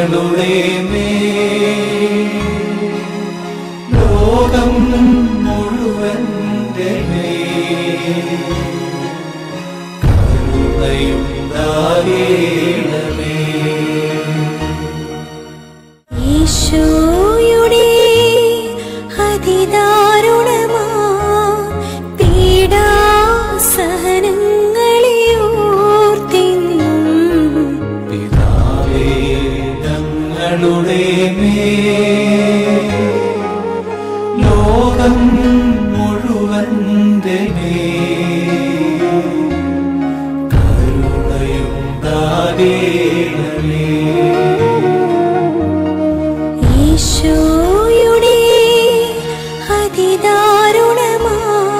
ഞങ്ങളുടെ മേൽ ലോകം മുഴുവന്റെ മേൽ കരുണയുണ്ടാകേണമേ ഈശോയുടെ അതിദാരുണമാ പീഡാസഹനങ്ങളെ ഓർത്തിന്നും പിതാവേ ഞങ്ങളുടെ മേൽ ലോകം മുഴുവന്റെ മേൽ കരുണയുണ്ടാകേണമേ ഈശോയുടെ അതിദാരുണമാ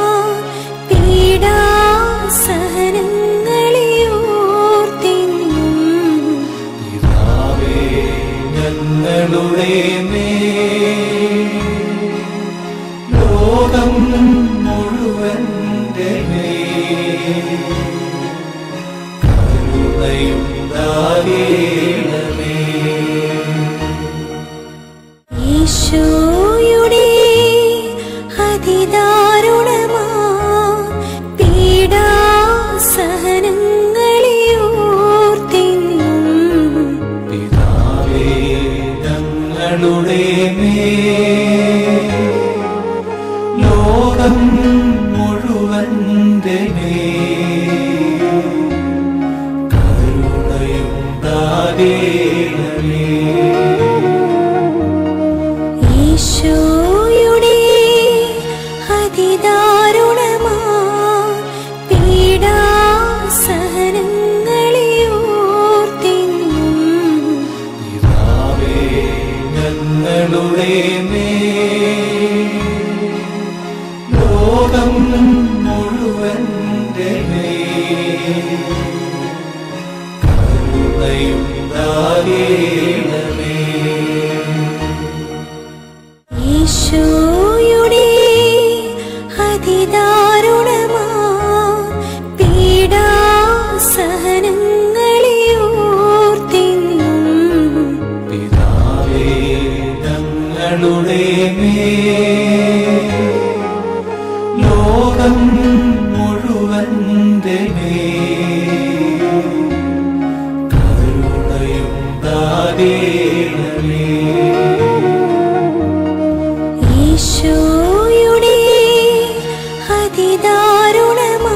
പീഡാസഹനങ്ങളെ ഓർത്തിന്നും പിതാവേ ഞങ്ങളുടെ മേൽ ലോകം മുഴുവന്റെ മേൽ കരുണയുണ്ടാകേണമേ ഈശോയുടെ അതിദാരുണമാ പീഡാസഹനങ്ങളെ ഓർത്തിന്നും പിതാവേ ഞങ്ങളുടെ മേൽ ലോകം മുഴുവന്റെ മേൽ കരുണയുണ്ടാകേണമേ ഈശോയുടെ അതിദാരുണമാ പീഡാസഹനങ്ങളെ ഓർത്തിന്നും പിതാവേ ഞങ്ങളുടെ മേൽ ലോകം മുഴുവന്റെ മേൽ കരുണയുണ്ടാകേണമേ ഈശോയുടെ അതിദാരുണമാ പീഡാസഹനങ്ങളെ ഓർത്തിന്നും പിതാവേ ഞങ്ങളുടെ മേൽ ലോകം മുഴുവന്റെ മേൽ കരുണയുണ്ടാകേണമേ ഈശോയുടെ അതിദാരുണമാ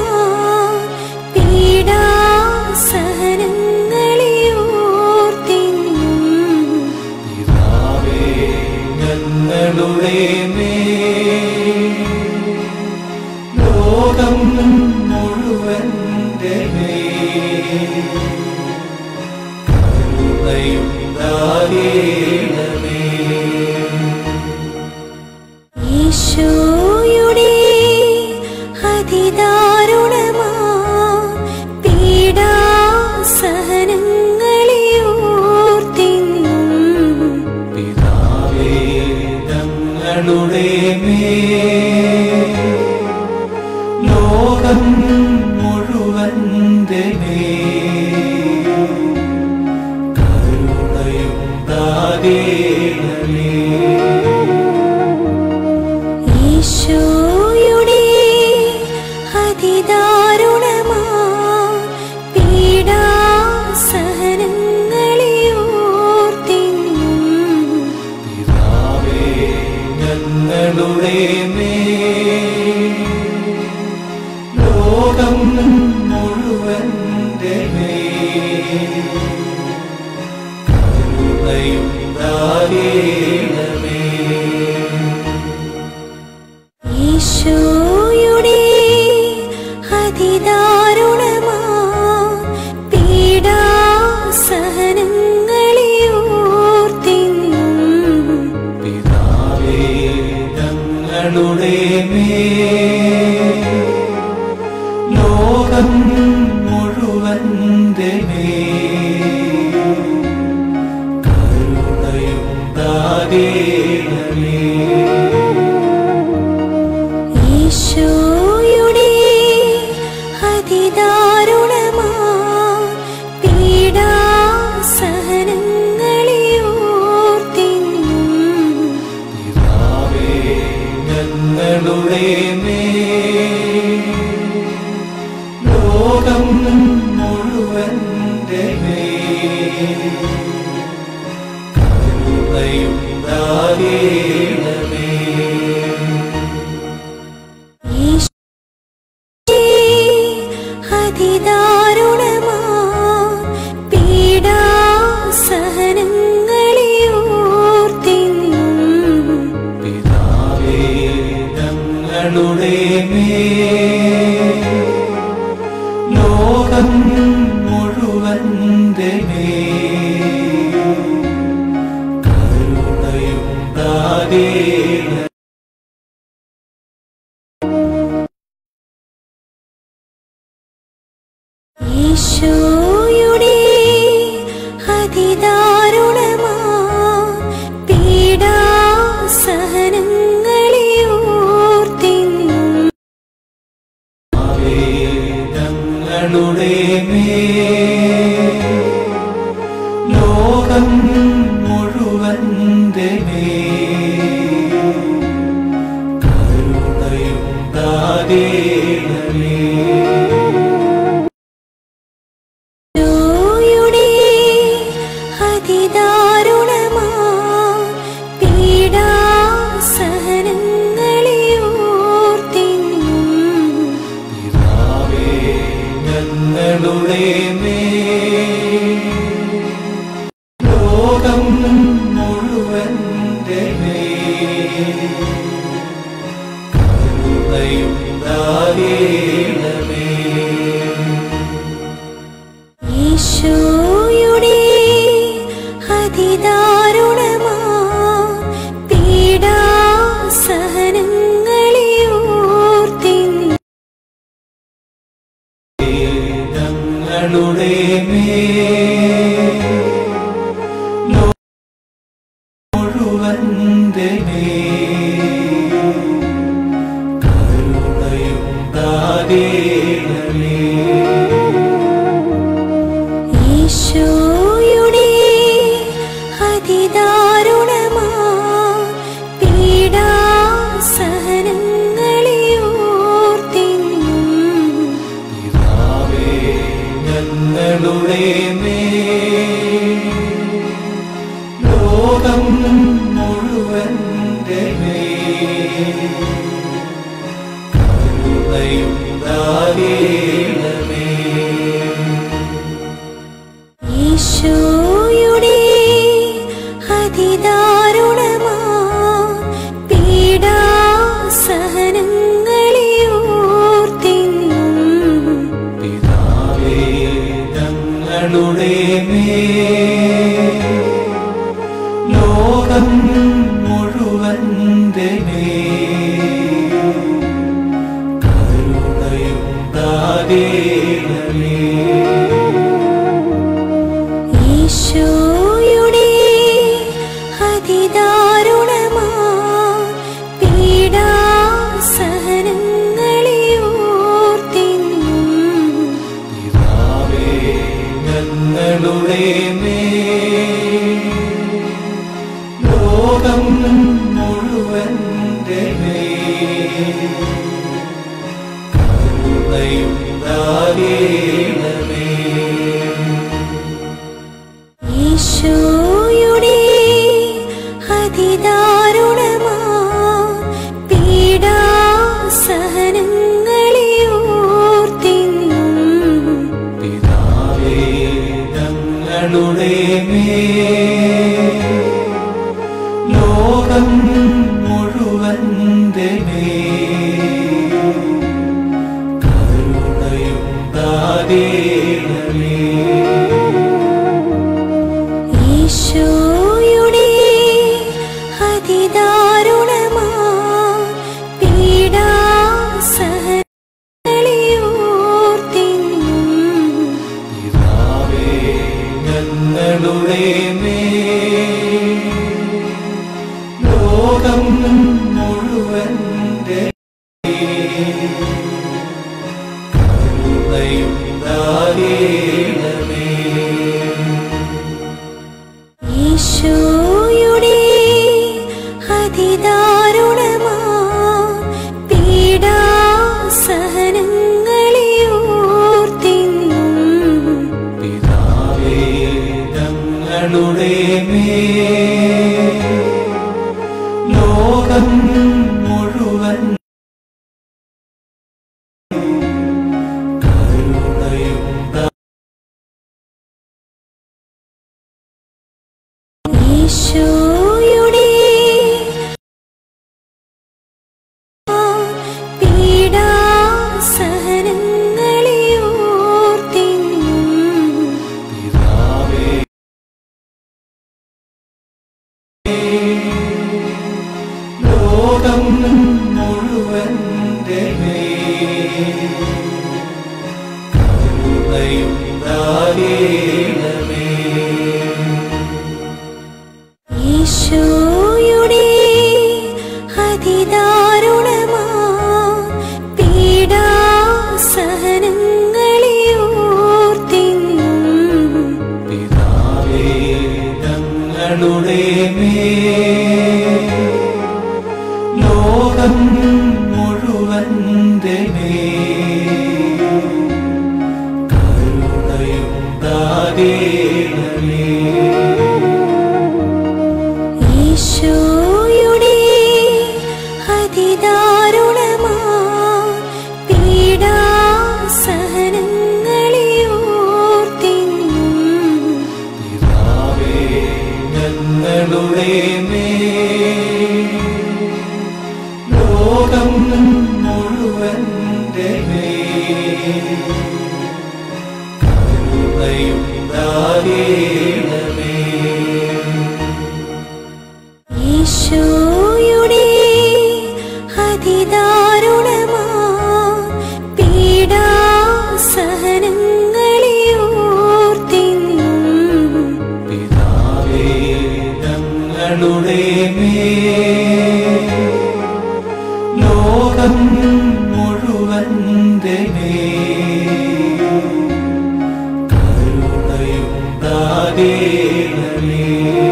പീഡാസഹനങ്ങളെ ഓർത്തിന്നും പിതാവേ ഞങ്ങളുടെ മേൽ ലോകം മുഴുവന്റെ മേൽ കരുണയുണ്ടാകേണമേ ഈശോയുടെ അതിദാരുണമാ പീഡാസഹനങ്ങളെ ഓർത്തിന്നും പിതാവേ ഞങ്ങളുടെ മേൽ ലോകം മുഴുവന്റെ മേൽ കരുണയുണ്ടാകേണമേ ഈശോയുടെ അതിദാരുണമാ പീഡാസഹനങ്ങളെ ഓർത്തിന്നും പിതാവേ ഞങ്ങളുടെ മേൽ ലോകം മുഴുവന്റെ മേൽ കരുണയുണ്ടാകേണമേ ഈശോയുടെ അതിദാരുണമാ പീഡാസഹനങ്ങളെ ഓർത്തിന്നും പിതാവേ ഞങ്ങളുടെ മേൽ ലോകം മുഴുവന്റെ മേൽ കരുണയുണ്ടാകേണമേ കരുണയുണ്ടാകേണമേ അതിദാരുണമാ പീഡാസഹനങ്ങളെ ഓർത്തിന്നും പിതാവേ ഞങ്ങളുടെ മേൽ ലോകം മുഴുവന്റെ മേൽ കരുണയുണ്ടാകേണമേ ഈശോയുടെ അതിദാരുണമാ പീഡാസഹനങ്ങളെ ഓർത്തിന്നും പിതാവേ ഞങ്ങളുടെ മേൽ ലോകം മുഴുവന്റെ മേൽ കരുണയുണ്ടാകേണമേ ഈശോയുടെ അതിദാരുണമാ പീഡാസഹനങ്ങളെ ഓർത്തിന്നും പിതാവേ ഞങ്ങളുടെ മേൽ ലോകം മുഴുവന്റെ മേൽ കരുണയുണ്ടാകേണമേ ഈശോയുടെ അതിദാരുണമാ പീഡാസഹനങ്ങളെ ഓർത്തിന്നും ഞങ്ങളുടെ മേൽ മുഴുവന്റെ മേൽ കരുണയുണ്ടാകേണമേ ഈശോയുടെ അതിദാരുണമാ പീഡാസഹനങ്ങളെ ഓർത്തിന്നും പിതാവേ ഞങ്ങളുടെ മേൽ ലോകം മുഴുവന്റെ മേൽ കരുണയുണ്ടാകേണമേ ഈശോയുടെ അതിദാരുണമാ പീഡാസഹനങ്ങളെ ഓർത്തിന്നും പിതാവേ ഞങ്ങളുടെ മേൽ ലോകം മുഴുവന്റെ മേൽ കരുണയുണ്ടാകേണമേ ഈശോയുടെ അതിദാരുണമാ പീഡാസഹനങ്ങളെ ഓർത്തിന്നും പിതാവേ ഞങ്ങളുടെ മേൽ ലോകം മുഴുവന്റെ മേൽ കരുണയുണ്ടാകേണമേ ഈശോയുടെ അതിദാരുണമാ പീഡാസഹനങ്ങളെ ഓർത്തിന്നും പിതാവേ ഞങ്ങളുടെ മേൽ ലോകം മുഴുവന്റെ മേൽ കരുണയുണ്ടാകേണമേ ഈശോയുടെ അതിദാരുണമാ പീഡാസഹനങ്ങളെ ഓർത്തിന്നും പിതാവേ ഞങ്ങളുടെ മേൽ ലോകം മുഴുവന്റെ മേൽ കരുണയുണ്ടാകേണമേ ഈശോയുടെ അതിദാരുണമാ പീഡാസഹനങ്ങളെ ഓർത്തിന്നും പിതാവേ പിതാവേ ഞങ്ങളുടെ മേൽ ലോകം മുഴുവൻ കരുണയുണ്ടാ ഈശോയുടെ പീഡാസഹനങ്ങളെ ഓർത്തിന്നും പിതാവേ ലോകം മുഴുവൻ കരുണയുണ്ടാകേണമേ ഈശോയുടെ അതിദാരുണമാ പീഡാസഹനങ്ങളെ ഓർത്തിന്നും പിതാവേ ഞങ്ങളുടെ മേൽ ലോകം മുഴുവൻ കരുണയുണ്ടാകേണമേ ഈശോയുടെ അതിദാരുണമാ പീഡാസഹനങ്ങളെ ഓർത്തിന്നും പിതാവേ ഞങ്ങളുടെ മേൽ ലോകം മുഴുവൻ കരുണയുണ്ടാകേണമേ ഈശോയുടെ അതിദാരുണമാ പീഡാസഹനങ്ങളെ ഓർത്തിന്നും പിതാവേ ഞങ്ങളുടെ മേൽ ലോകം മുഴുവൻ കരുണയുണ്ടാകേണമേ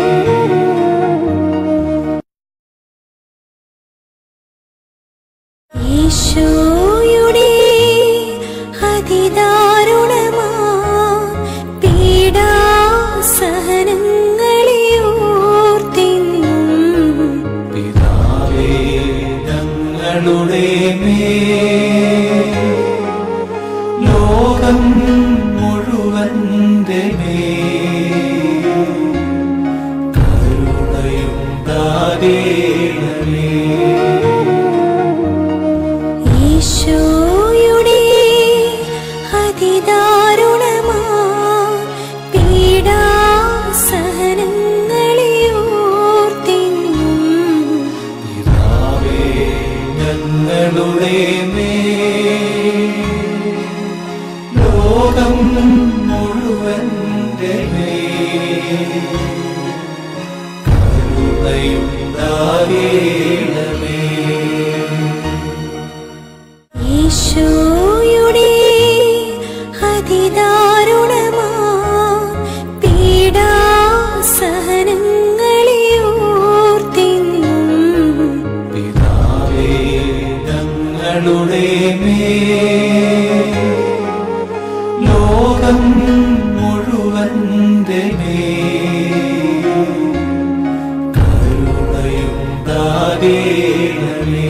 ഈശോയുടെ അതിദാരുണമാ പീഡാസഹനങ്ങളെ ഓർത്തിന്നും പിതാവേ ഞങ്ങളുടെ മേൽ ലോകം മുഴുവൻ കരുണയുണ്ടാകേണമേ ഈശോയുടെ അതിദാരുണമാ പീഡാസഹനങ്ങളെ ഓർത്തിന്നും പിതാവേ ഞങ്ങളുടെ മേൽ ലോകം മുഴുവൻ കരുണയുണ്ടാകേണമേ ഈശോയുടെ അതിദാരുണമാ പീഡാസഹനങ്ങളെ ഓർത്തിന്നും പിതാവേ ഞങ്ങളുടെ മേൽ ലോകം മുഴുവൻ കരുണയുണ്ടാകേണമേ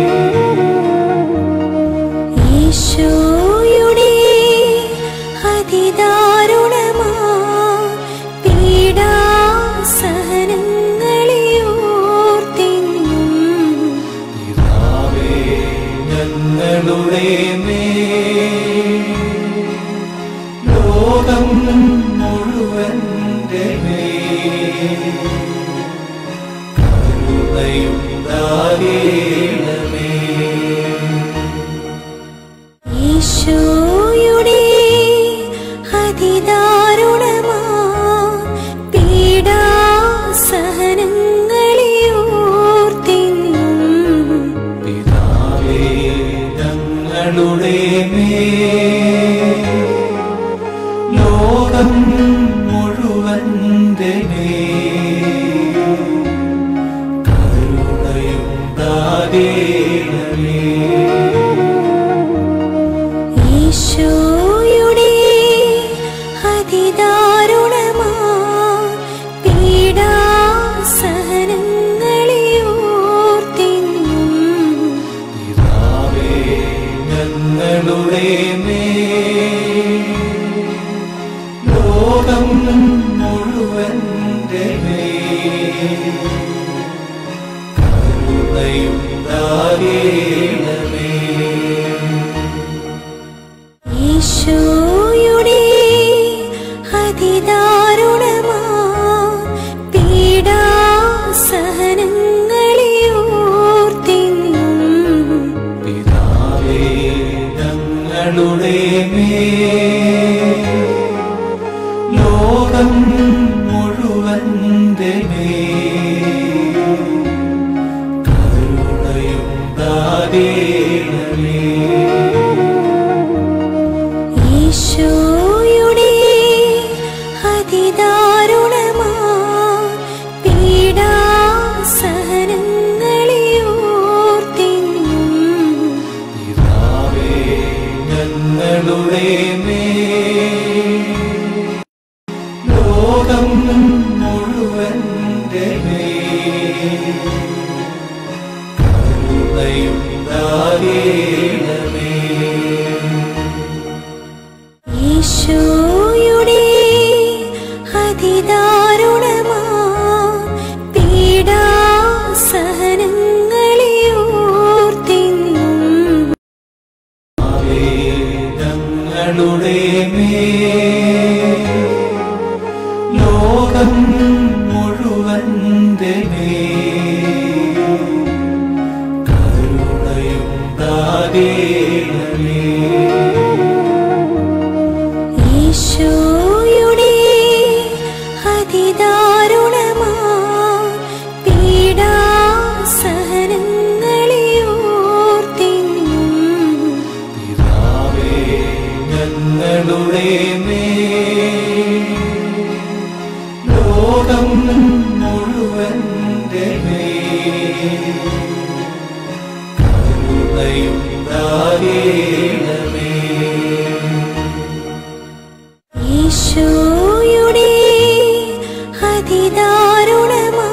ഈശോയുടെ അതിദാരുണമാ പീഡാസഹനങ്ങളെ ഓർത്തിന്നും പിതാവേ ഞങ്ങളുടെ മേൽ ലോകം മുഴുവൻ കരുണയുണ്ടാകേണമേ ഈശോയുടെ അതിദാരുണമാ പീഡാസഹനങ്ങളെ ഓർത്തിന്നും പിതാവേ ഞങ്ങളുടെ മേൽ ലോകം മുഴുവൻ കരുണയുണ്ടാകേണമേ ലോകം മുഴുവന്റെ മേൽ കരുണയുണ്ടാകേണമേ ഈശോയുടെ അതിദാരുണമാ പീഡാസഹനങ്ങളെ ഓർത്തിന്നും പിതാവേ ഞങ്ങളുടെ മേൽ ലോകം മുഴുവന്റെ മേൽ കരുണയുണ്ടാകേണമേ ഈശോയുടെ അതിദാരുണമാ പീഡാസഹനങ്ങളെ ഓർത്തിന്നും പിതാവേ ഞങ്ങളുടെ മേൽ ലോകം മുഴുവന്റെ മേൽ കരുണയുണ്ടാകേണമേ ഈശോയുടെ അതിദാരുണമാ പീഡാസഹനങ്ങളെ ഓർത്തിന്നും പിതാവേ ഞങ്ങളുടെ മേൽ ലോകം മുഴുവന്റെ മേൽ കരുണയുണ്ടാകേണമേ ഈശോയുടെ അതിദാരുണമാ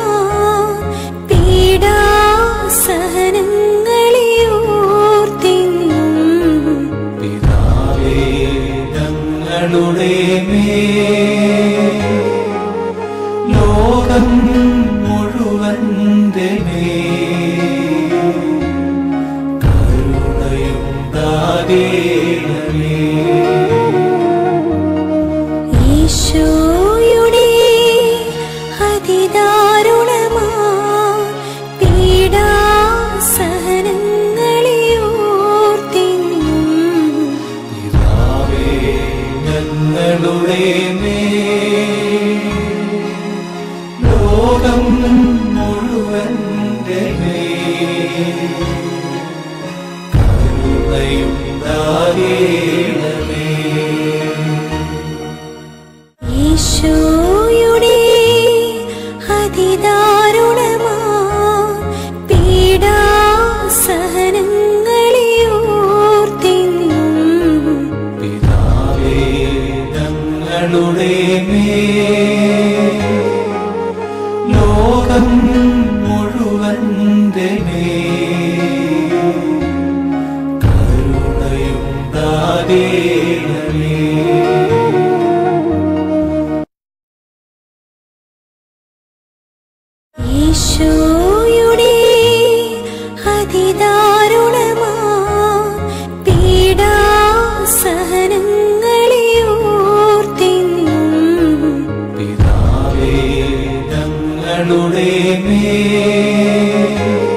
പീഡാസഹനങ്ങളെ ഓർത്തിന്നും പിതാവേ ഞങ്ങളുടെ മേൽ ലോകം മുഴുവന്റെ മേൽ കരുണയുണ്ടാകേണമേ ഈശോയുടെ അതിദാരുണമാ പീഡാസഹനങ്ങളെ ഓർത്തിന്നും പിതാവേ ഞങ്ങളുടെ മേൽ ലോകം മുഴുവന്റെ മേൽ കരുണയുണ്ടാകേണമേ ഈശോയുടെ അതിദാരുണമാ പീഡാസഹനങ്ങളെ ഓർത്തിന്നും പിതാവേ ഞങ്ങളുടെ മേൽ ലോകം മുഴുവന്റെ മേൽ കരുണയുണ്ടാകേണമേ ഈശോയുടെ അതിദാരുണമാ പീഡാസഹനങ്ങളെ ഓർത്തിന്നും പിതാവേ ഞങ്ങളുടെ മേൽ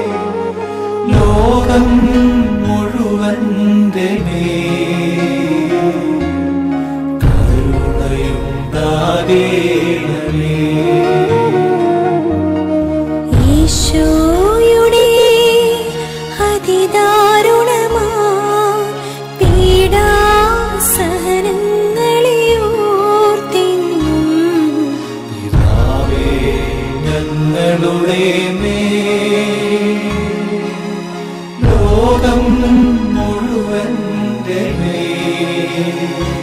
ലോകം മുഴുവന്റെ മേൽ കരുണയുണ്ടാകേണമേ ഈശോയുടെ അതിദാരുണമാ പീഡാസഹനങ്ങളെ ഓർത്തിന്നും പിതാവേ ഞങ്ങളുടെ മേൽ ലോകം മുഴുവന്റെ മേൽ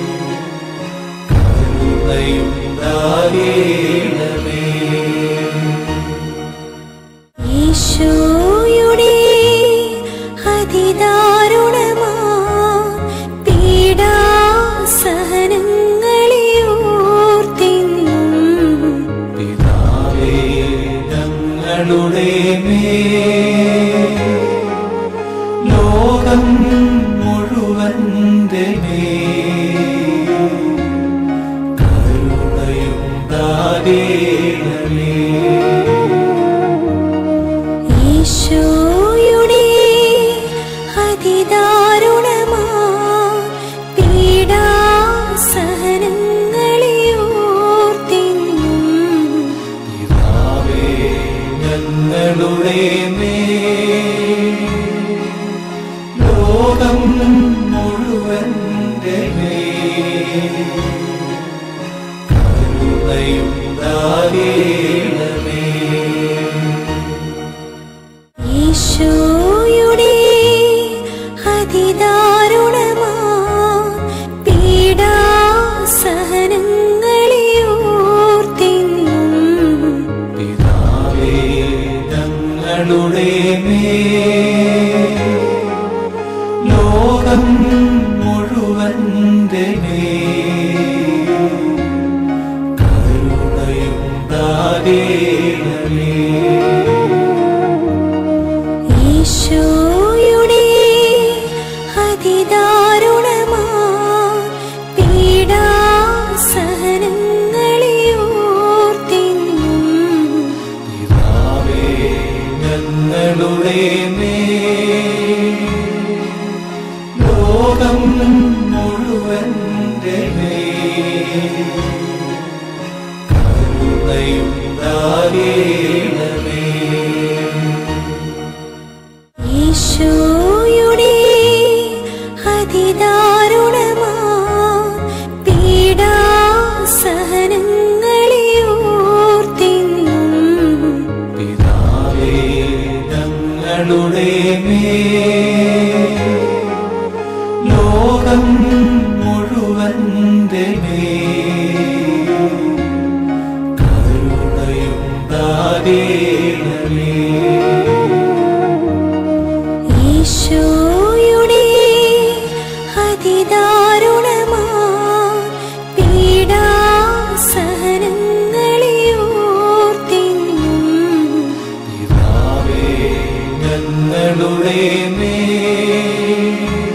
കരുണയുണ്ടാകേണമേ ഈശോയുടെ അതിദാരുണമാ പീഡാസഹനങ്ങളെ ഓർത്തിന്നും പിതാവേ ഞങ്ങളുടെ മേൽ ലോകം മുഴുവന്റെ മേൽ കരുണയുണ്ടാകേണമേ ഈശോയുടെ അതിദാരുണമാ പീഡാസഹനങ്ങളെ ഓർത്തിന്നും കരുണയുണ്ടാകേണമേ ഈശോയുടെ അതിദാരുണമാ പീഡാസഹനങ്ങളെ ഓർത്തിന്നും പിതാവേ ഞങ്ങളുടെ മേൽ ലോകം മുഴുവന്റെ മേൽ കരുണയുണ്ടാകേണമേ ഈശോയുടെ അതിദാരുണമാ പീഡാസഹനങ്ങളെ ഓർത്തിന്നും പിതാവേ ഞങ്ങളുടെ മേൽ ലോകം മുഴുവന്റെ മേൽ കരുണയുണ്ടാകേണമേ ഈശോയുടെ അതിദാരുണമാ പീഡാസഹനങ്ങളെ ഓർത്തിന്നും പിതാവേ ഞങ്ങളുടെ മേൽ ലോകം മുഴുവന്റെ മേൽ കരുണയുണ്ടാകേണമേ ഈശോയുടെ അതിദാരുണമാ പീഡാസഹനങ്ങളെ ഓർത്തിന്നും പിതാവേ ഞങ്ങളുടെ മേൽ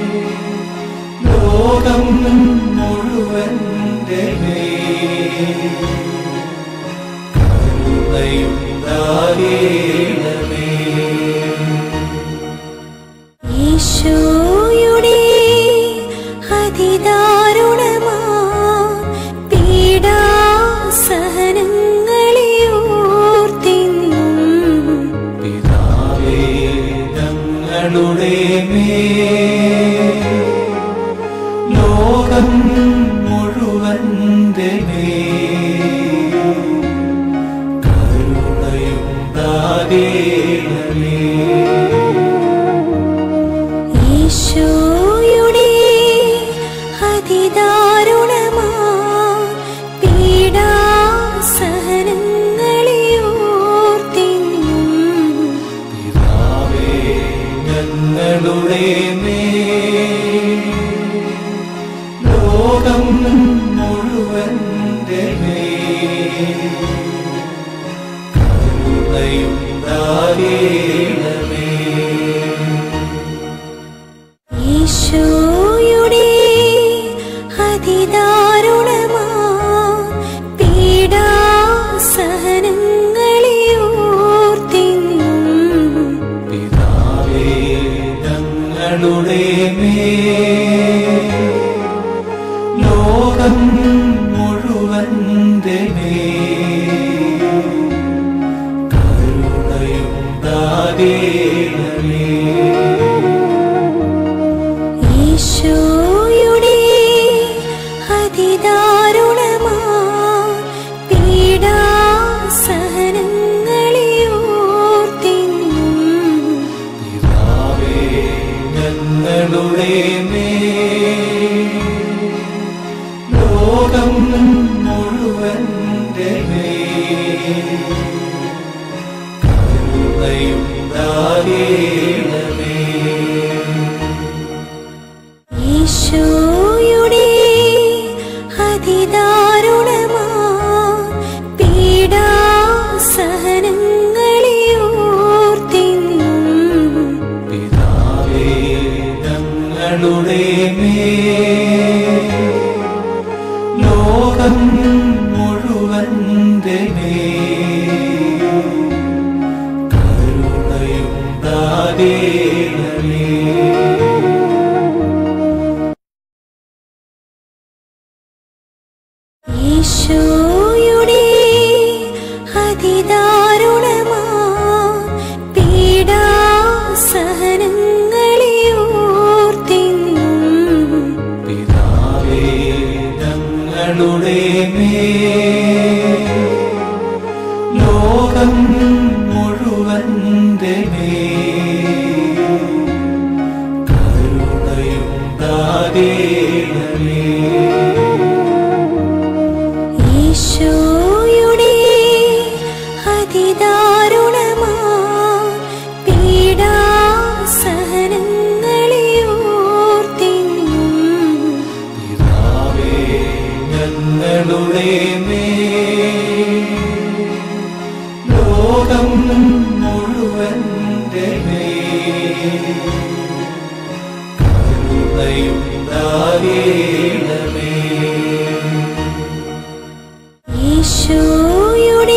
ലോകം മുഴുവന്റെ മേൽ കരുണയുണ്ടാകേണമേ ഈശോയുടെ അതിദാരുണമാ പീഡാസഹനങ്ങളെ ഓർത്തിന്നും പിതാവേ ഞങ്ങളുടെ മേൽ ലോകം മുഴുവന്റെ മേൽ കരുണയുണ്ടാകേണമേ ഈശോയുടെ അതിദാരുണമാ പീഡാസഹനങ്ങളെ ഓർത്തിന്നും പിതാവേ ഞങ്ങളുടെ മേൽ ലോകം മുഴുവന്റെ മേൽ കരുണയുണ്ടാകേണമേ ഈശോയുടെ അതിദാരുണമാ പീഡാസഹനങ്ങളെ ഓർത്തിന്നും പിതാവേ ഞങ്ങളുടെ മേൽ ലോകം മുഴുവന്റെ മേൽ കരുണയുണ്ടാകേണമേ ഈശോയുടെ അതിദാരുണമാ പീഡാസഹനങ്ങളെ ഓർത്തിന്നും പിതാവേ ഞങ്ങളുടെ മേൽ ലോകം മുഴുവന്റെ മേൽ കരുണയുണ്ടാകേണമേ ഈശോയുടെ അതിദാരുണമാ പീഡാസഹനങ്ങളെ ഓർത്തിന്നും പിതാവേ ഞങ്ങളുടെ മേൽ ലോകം മുഴുവന്റെ മേൽ കരുണയുണ്ടാകേണമേ ഈശോയുടെ അതിദാരുണമാ പീഡാസഹനങ്ങളെ ഓർത്തിന്നും പിതാവേ ഞങ്ങളുടെ മേൽ കരുണയുണ്ടാകേണമേ ഈശോയുടെ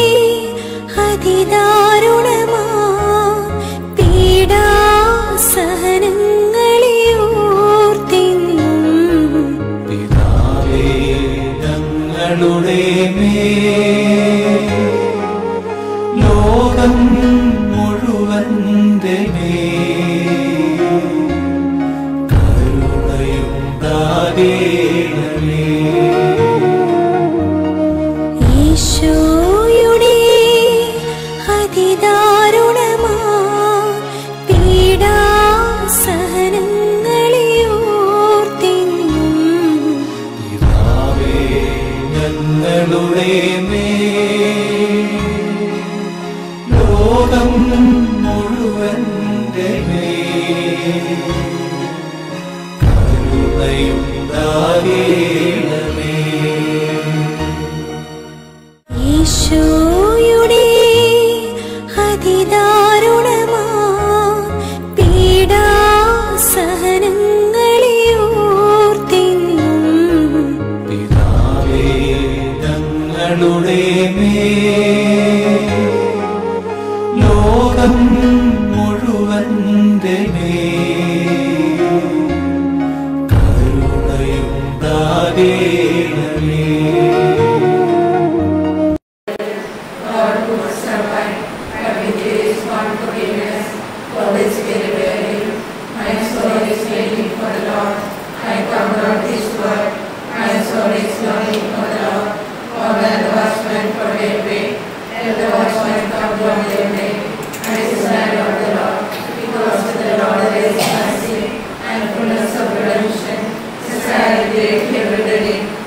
അതിദാരുണമാ പീഡാസഹനങ്ങളെ ഓർത്തിന്നും പിതാവേ ഞങ്ങളുടെ മേൽ ലോകം മുഴുവന്റെ മേൽ കരുണയുണ്ടാകേണമേ ഈശോയുടെ അതിദാരുണമാ പീഡാസഹനങ്ങളെ ഓർത്തിന്നും പിതാവേ ഞങ്ങളുടെ മേൽ ലോകം മുഴുവന്റെ മേൽ കരുണയുണ്ടാകേണമേ ഈശോയുടെ അതിദാരുണമാ പീഡാസഹനങ്ങളെ ഓർത്തിന്നും പിതാവേ ഞങ്ങളുടെ മേൽ ലോകം മുഴുവന്റെ മേൽ കരുണയുണ്ടാകേണമേ and fullness of redemption, society, every day,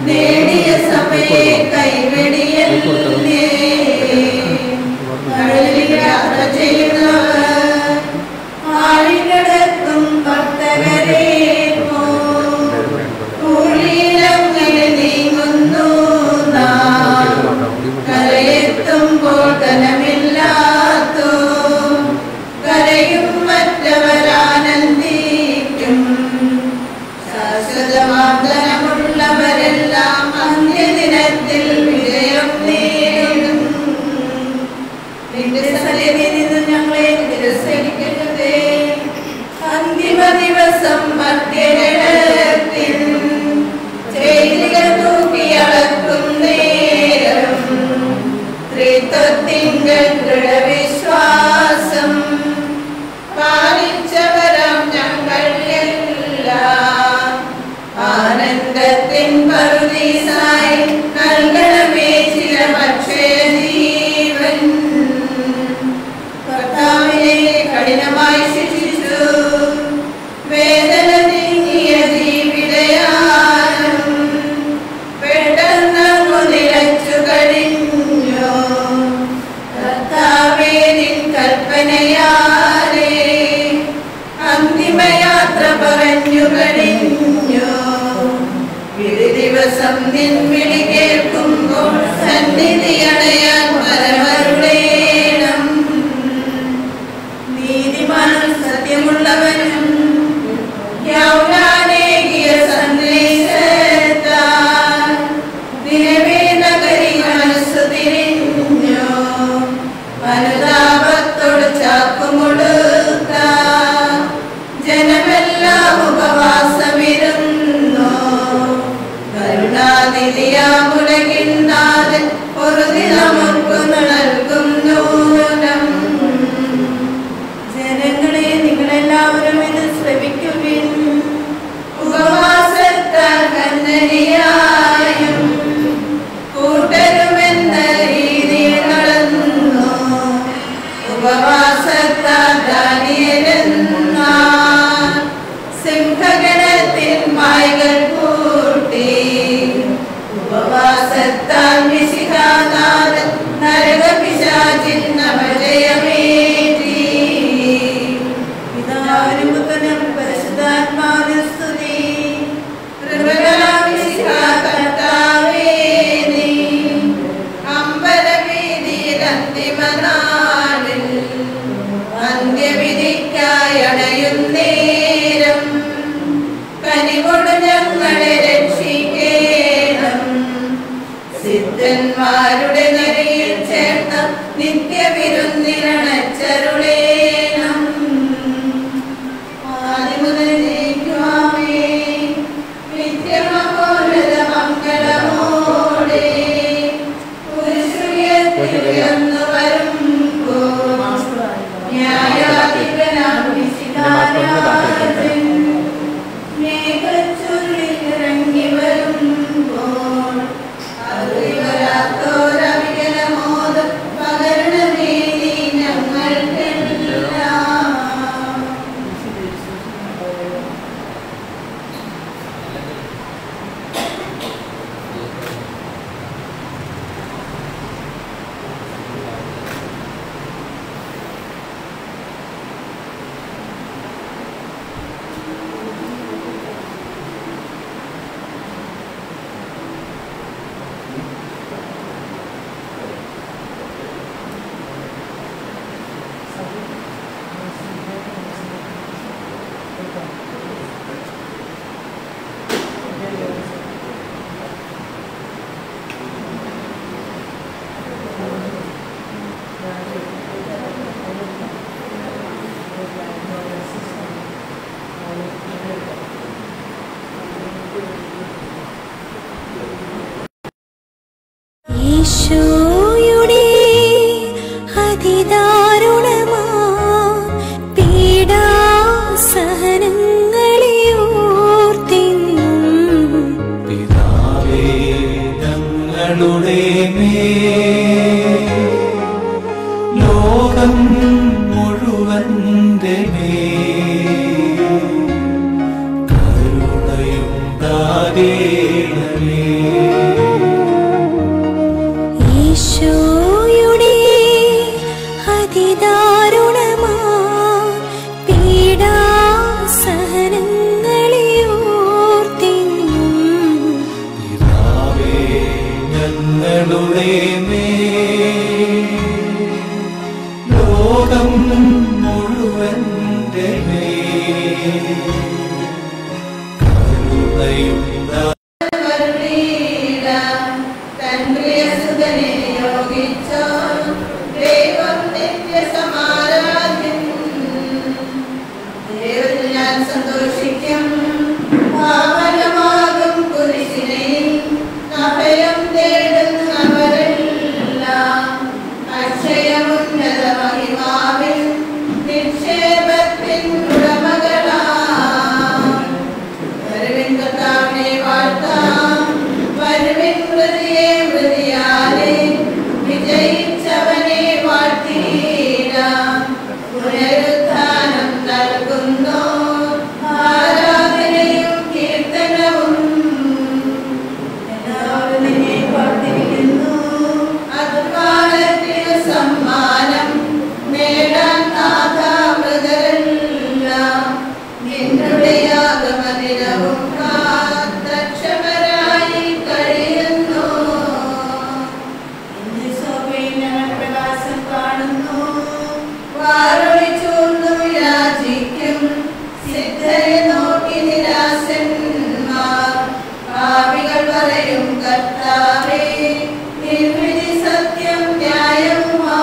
നേടിയ സമയെ കൈവെടിയല്ലേ കടലിൽ യാത്ര ചെയ്യുന്നവർ ആഴികടക്കും ഭക്തകരെ കൂളിയിലങ്ങനെ നീങ്ങുന്നു നാം കരയെത്തുമ്പോൾ ധനമില്ലാത്തോ കരയും മറ്റവരാനന്ദിക്കും ശാശ്വതമാന്തരമുള്ളവരെല്ലാം അന്ത്യദിനത്തിൽ വിജയം നേടും നിന്റെ സന്നിധിയിൽ നിന്ന് ഞങ്ങളെ തിരസ്കരിക്കരുതേ അന്തിമ ദിവസം മധ്യജലത്തിൽ ചെയ്തികൾ തൂക്കിയളക്കും നേരം ത്രിത്വത്തിങ്കൽ ദൃഢവിശ്വാസം പാലിച്ചവരം ഞങ്ങൾ എല്ലാം ആനന്ദത്തിൻ പറുദീസായി നൽകണമേ ചില പക്ഷയ ജീവൻ കർത്താവിനെ കഠിനമായി ശിക്ഷിച്ചു വേദന നീങ്ങിയ ജീവിതയാനം പെട്ടെന്നങ്ങു നിലച്ചു കഴിഞ്ഞു കർത്താവേ നിൻ കൽപ്പനയാലേ അന്തിമയാത്ര പറഞ്ഞു കഴിഞ്ഞു വിധി ദിവസം നിൻ വിളി കേൾക്കുമ്പോൾ സന്നിധി അണയാൻ പരമരുടേണം നീതിമാൻ സത്യമുള്ളവനും യൗനാനേകിയ സന്ദേശത്താൽ നിലവേ നഗരി മനസ്സു തിരിഞ്ഞു അനുതാപത്തോട് ചാക്കുമുടുത്ത ജനമെല്ലാം ഉപവാസമിരുന്നു കരുണാനിധിയാമുലകിന്നാഥൻ പൊറുതി നമുക്ക് നൽകും നൂനം ജനങ്ങളെ നിങ്ങളെല്ലാവരും ഇത് ശ്രമിക്കുവിൻ ഉപവാസത്താൽ കന്നനിയായും കൂട്ടരുമെന്ന രീതിയിൽ നടന്നു ഉപവാസത്താൽ ദാനിയലെന്ന സിംഹഗണത്തിൽ മായകൾ കൂട്ടി ഉപവാസത്താൽ വിശിഖാനാഥൻ നരകപിശാചിൻ നവജയമേറ്റി പിതാവിനും പുത്രനും പരിശുദ്ധാത്മാവിനും സ്തുതി കൃപകളാം വിശിഖാ കർത്താവേ നീ അമ്പലവീതിയിൽ അന്തിമനാളിൽ അന്ത്യവിധിക്കായി അണയുന്നേരം കനികൊടു ഞങ്ങളെ രക്ഷിക്കേണം സിദ്ധന്മാരുടെ നിരയിൽ ചേർന്ന നിത്യവിരുന്നിരണച്ചരുളേണം ആദിമുതൽ ജയിക്കുവാമേ നിത്യമഹോന്നത മംഗളമോടെ പുരുഷുയർന്നു വരുമ്പോൾ ന്യായാധിപനാം വിശിഖാരാജൻ മേഘച്ചുള്ളിൽ ഇറങ്ങി വരുമ്പോൾ അറിവരാത്തോരവികലമോദം പകരണമേ നീ ഞങ്ങൾക്കെല്ലാം ഈശോയുടെ അതിദാരുണമാ പീഡാസഹനങ്ങളെ ഓർത്തിന്നും പിതാവേ ഞങ്ങളുടെ മേൽ ലോകം മുഴുവന്റെ മേൽ കരുണയുണ്ടാകേണമേ ഞങ്ങളുടെ മേൽ ലോകം മുഴുവൻ്റെ മേൽ കരുണയുണ്ടാ തൻ പ്രിയസുതനെ യോഗിച്ചോ ദൈവം നിത്യസമാരാധ്യൻ ദൈവത്തിൽ ഞാൻ സന്തോഷിക്കും പാവനമാകും കുരിശിനെയും അഭയം തേടുന്നവരെല്ലാം അക്ഷയമുന്നത മഹിമാവിൽ നിക്ഷേപത്തിൻ ഉടമകളാം വരുവിൻ കർത്താവിനെ വാഴ്ത്താം വരുവിൻ ഹൃദയെ ഹൃദയാലെ വിജയിച്ചവനെ വാഴ്ത്തിയിടാം പുനരുത്ഥാനം നൽകുന്നു ആരാധനയും കീർത്തനവും എല്ലാവരും നിന്നെ പാർത്തിരിക്കുന്നു അധ്വാനത്തിന് സമ്മാനം നേടാൻ നാഥാമൃതരെല്ലാം നിന്നുടെ ആഗമനവും കാത്തക്ഷമരായി കഴിയുന്നു ഇന്ന് ശോഭയിൽ ഞങ്ങൾ പ്രകാശം കാണുന്നു വാറൊളിച്ചൂർന്നു വിരാജിക്കും സിദ്ധരെ നോക്കി നിരാശന്മാർ പാപികൾ പറയും കർത്താവേ നിർവിധി സത്യം ന്യായവുമാ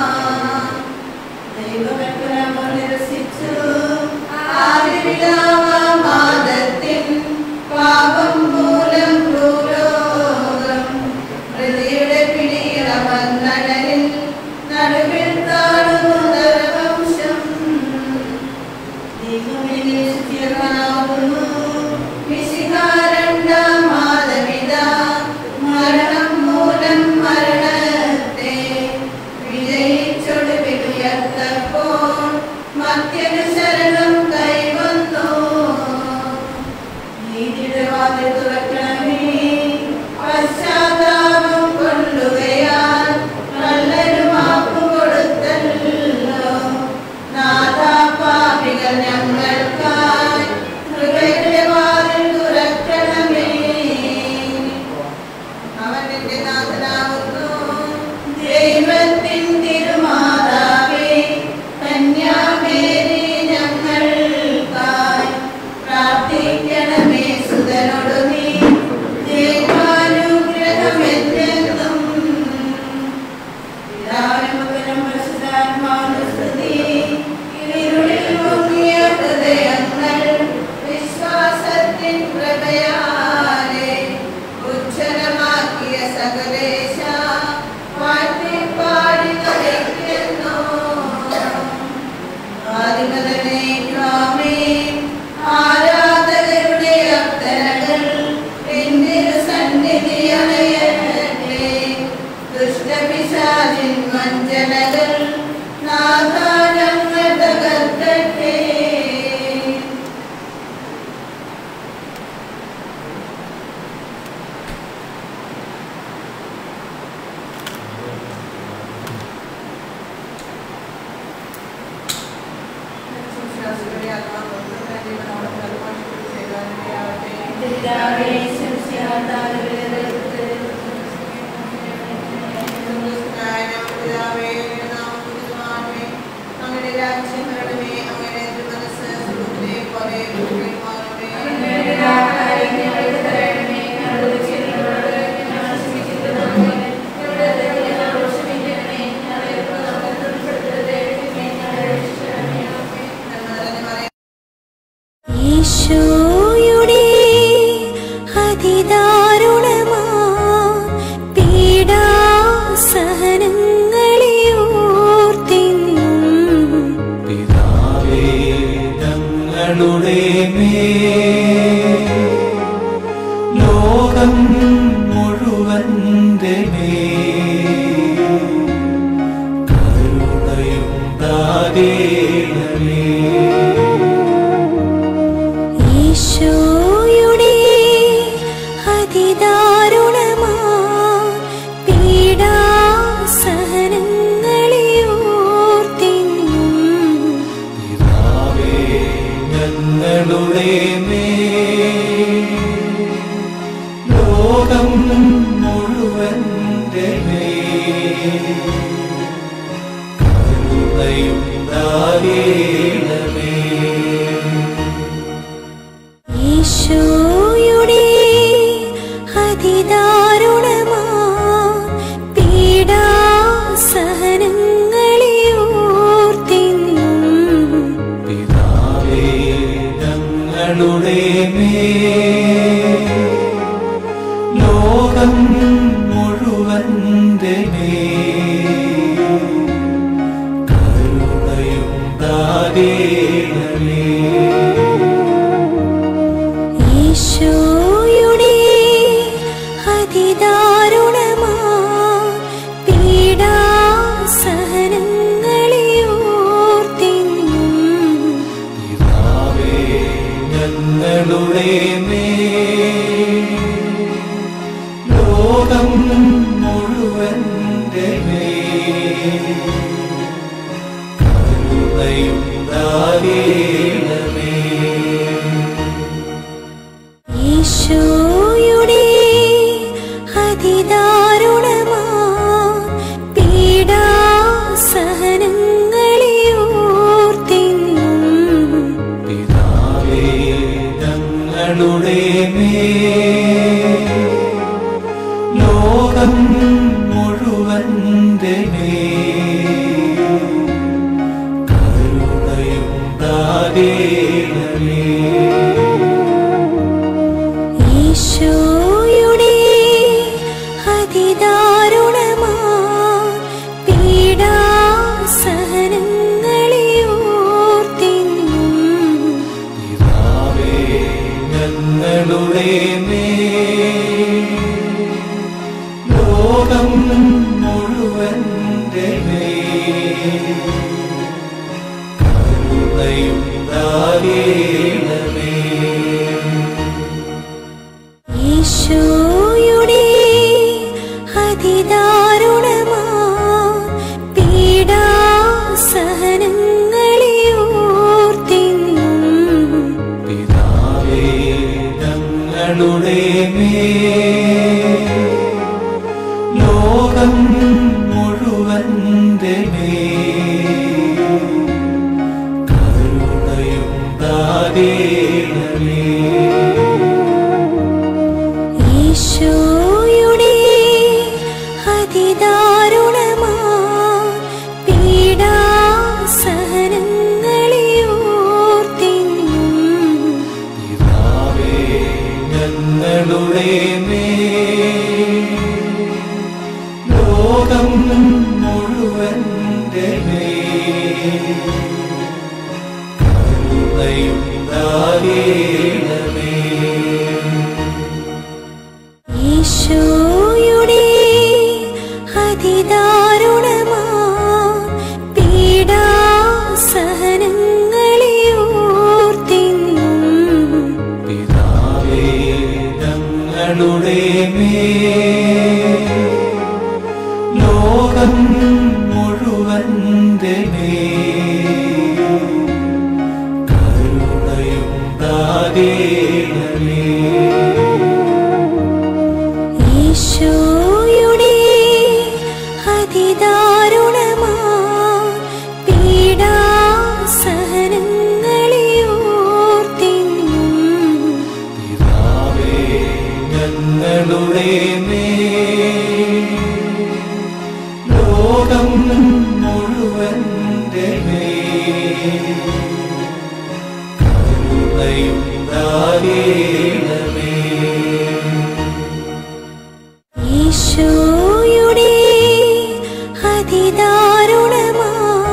ദൈവകൽപ്പന നിരസിച്ചു ആദിപിതാവാദത്തിൻ പാപം മൂലം ഭൂലോകം പ്രതിയുടെ പിടിയിളവന്നടലിൽ നടുവിൽ താഴുന്നു നരവംശം ദൈവമിനെ ശുചീകരണമാകുന്നു വിശിഖാരണ്ടാം മാതപിതാ മരണം മൂലം മരണത്തെ വിജയിച്ചൊടുവിൽ ഉയർത്തപ്പോൾ മധ്യന് ശരണം കൈവന്നു നീതിയുടെ വാതിൽ തുറക്കണമേ പശ്ചാത്താപം കൊള്ളുകയാൽ നല്ലൊരു മാപ്പ് കൊടുത്തല്ലോ നാഥാപാപികൾ ഞങ്ങൾക്കായി കൃപയുടെ വാതിൽ തുറക്കണമേ അവൻ എന്റെ നാഥനാകുന്നു ദൈവത്തിൻ തിരുമാതാവേ കന്യാമേരി ഞങ്ങൾക്കായി പ്രാർത്ഥിക്കണമേ സുതനോട് നീ ദൈവാനുഗ്രഹമെന്നെന്നും പിതാവിനും മകനും പരിശുദ്ധാത്മാവിനും സ്തുതി. ഇരുളിൽ മുങ്ങിയ ഹൃദയങ്ങൾ വിശ്വാസത്തിൻ പ്രഭയാലെ ഉജ്ജ്വലമാക്കിയ സകലേശ വാഴ്ത്തിപ്പാടി കളിക്കുന്നു ആദിമതനെ സ്വാമി ആരാധകരുടെ അർത്ഥനകൾ എന്തിനു സന്നിധി അണയട്ടെ ദുഷ്ടപിശാചിൻ വഞ്ചനകൾ നാഥാനങ്ങൾ തകർക്കട്ടെ അങ്ങനെ രാജ്യങ്ങളുടെ അങ്ങനെ മനസ്സ് സുഖത്തിലെ പോലെ ഈശോയുടെ അതിദാരുണമാ പീഡാസഹനങ്ങളെ ഓർത്തെന്നും പിതാവേ ഞങ്ങളുടെ മേൽ ലോകം മുഴുവൻ്റെ മേൽ കരുണയുണ്ടാകേണമേ ഈശോയുടെ അതിദാരുണമാ പീഡാസഹനങ്ങളെ ഓർത്തെന്നും പിതാവേ ഞങ്ങളുടെ മേൽ ലോകം മുഴുവൻ ഈശോയുടെ അതിദാരുണമാ പീഡാസഹനങ്ങളെ ഓർത്തിന്നും പിതാവേ ഞങ്ങളുടെ മേൽ ലോകം മുഴുവന്റെ മേൽ കരുണയുണ്ടാകേണമേ ഈശോയുടെ അതിദാരുണമാ പീഡാസഹനങ്ങളെ ഓർത്തിന്നും പിതാവേ ഞങ്ങളുടെ മേൽ ലോകം മുഴുവന്റെ മേൽ കരുണയുണ്ടാകേണമേ ഈശോയുടെ അതിദാരുണമാ പീഡാസഹനങ്ങളെ ഓർത്തിന്നും പിതാവേ ഞങ്ങളുടെ മേൽ ലോകം മുഴുവന്റെ മേൽ കരുണയുണ്ടാകേണമേ ഈശോയുടെ അതിദാരുണമാ പീഡാസഹനങ്ങളെ ഓർത്തിന്നും പിതാവേ ഞങ്ങളുടെ മേൽ ലോകം മുഴുവന്റെ മേൽ കരുണയുണ്ടാകേണമേ ഈശോയുടെ അതിദാരുണമാ പീഡാസഹനങ്ങളെ ഓർത്തിന്നും പിതാവേ ഞങ്ങളുടെ മേൽ ലോകം മുഴുവന്റെ മേൽ കരുണയുണ്ടാകേണമേ ഈശോയുടെ അതിദാരുണമാ പീഡാസഹനങ്ങളെ ഓർത്തിന്നും പിതാവേ ഞങ്ങളുടെ മേൽ ലോകം മുഴുവന്റെ മേൽ കരുണയുണ്ടാകേണമേ ഈശോയുടെ അതിദാരുണമാ പീഡാസഹനങ്ങളെ ഓർത്തിന്നും പിതാവേ ഞങ്ങളുടെ മേൽ ലോകം മുഴുവന്റെ മേൽ കരുണയുണ്ടാകേണമേ ഈശോയുടെ അതിദാരുണമാ പീഡാസഹനങ്ങളെ ഓർത്തിന്നും പിതാവേ ഞങ്ങളുടെ മേൽ ലോകം മുഴുവന്റെ മേൽ കരുണയുണ്ടാകേണമേ ഈശോയുടെ അതിദാരുണമാ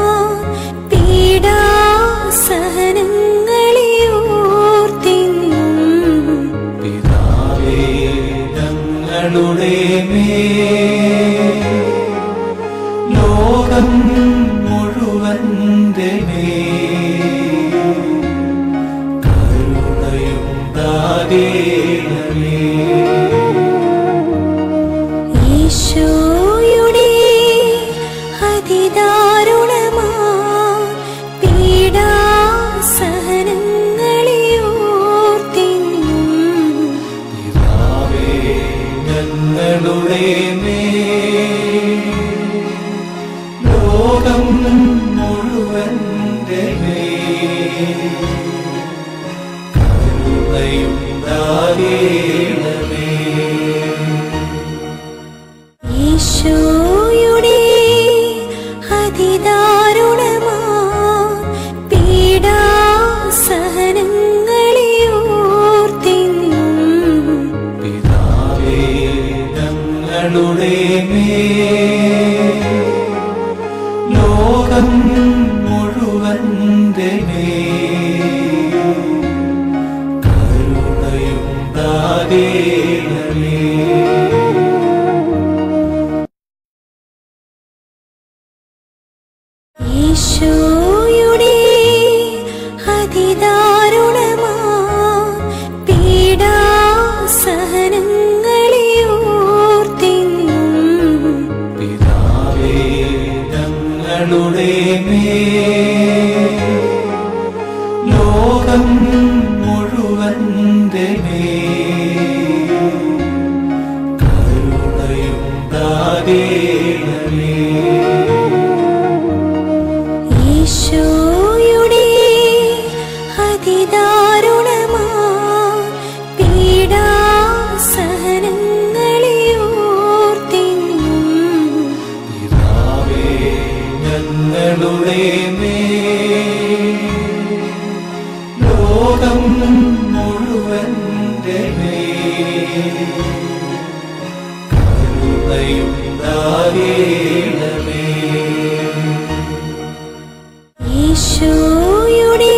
പീഡാസഹനങ്ങളെ ഓർത്തിന്നും പിതാവേ ഞങ്ങളുടെ മേൽ ലോകം മുഴുവന്റെ മേൽ കരുണയുണ്ടാകേണമേ ഈശോയുടെ അതിദാരുണമാ പീഡാസഹനങ്ങളെ ഓർത്തിന്നും പിതാവേ ഞങ്ങളുടെ മേൽ ലോകം മുഴുവന്റെ കരുണയുണ്ടാകേണമേ ഈശോയുടെ അതിദാരുണമാ പീഡാസഹനങ്ങളെ ഓർത്തിന്നും പിതാവേ ഞങ്ങളുടെ മേൽ ലോകം മുഴുവന്റെ മേൽ കരുണയുണ്ടാകേണമേ ഈശോയുടെ അതിദാരുണമാ പീഡാസഹനങ്ങളെ ഓർത്തിന്നും പിതാവേ ഞങ്ങളുടെ മേൽ ലോകം മുഴുവന്റെ മേൽ കരുണയുണ്ടാകേണമേ ഈശോയുടെ അതിദാരുണമാ പീഡാസഹനങ്ങളെ ഓർത്തിന്നും പിതാവേ ഞങ്ങളുടെ മേൽ ലോകം മുഴുവന്റെ മേൽ കരുണയുണ്ടാകേണമേ ഈശോയുടെ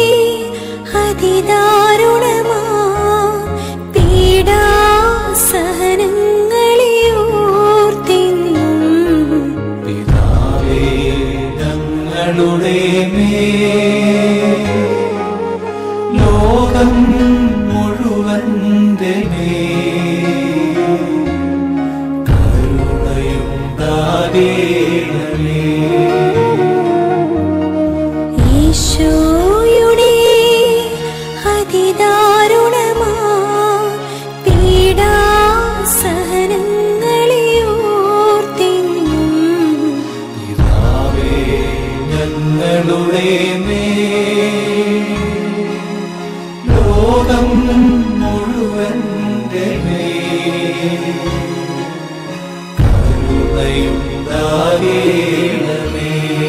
അതിദാരുണമാ പീഡാസഹനങ്ങളെ ഓർത്തിന്നും പിതാവേ ഞങ്ങളുടെ മേൽ ലോകം മുഴുവന്റെ മേൽ കരുണയുണ്ടാകേണമേ ഈശോയുടെ അതിദാരുണമാ പീഡാസഹനങ്ങളെ ഓർത്തിന്നും പിതാവേ ഞങ്ങളുടെ മേൽ ലോകം മുഴുവന്റെ മേൽ കരുണയുണ്ടാകേണമേ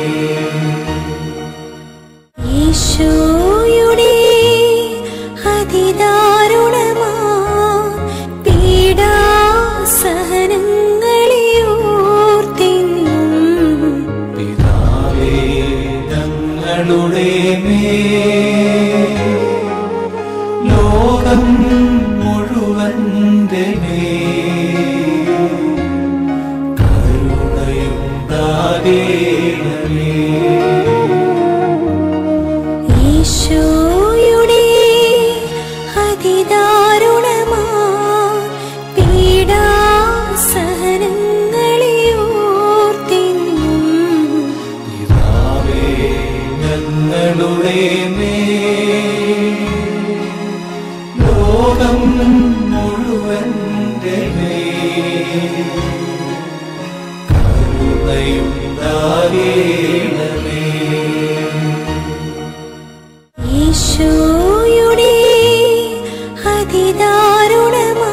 ഈശോയുടെ അതിദാരുണമാ പീഡാസഹനങ്ങളെ ഓർത്തിന്നും പിതാവേ ഞങ്ങളുടെ മേൽ ലോകം മുഴുവന്റെ മേൽ കരുണയുണ്ടാകേണമേ ഈശോയുടെ അതിദാരുണമാ പീഡാസഹനങ്ങളെ ഓർത്തിന്നും പിതാവേ ഞങ്ങളുടെ മേൽ ലോകം മുഴുവന്റെ മേൽ കരുണയുണ്ടാകേണമേ ഈശോയുടെ അതിദാരുണമാ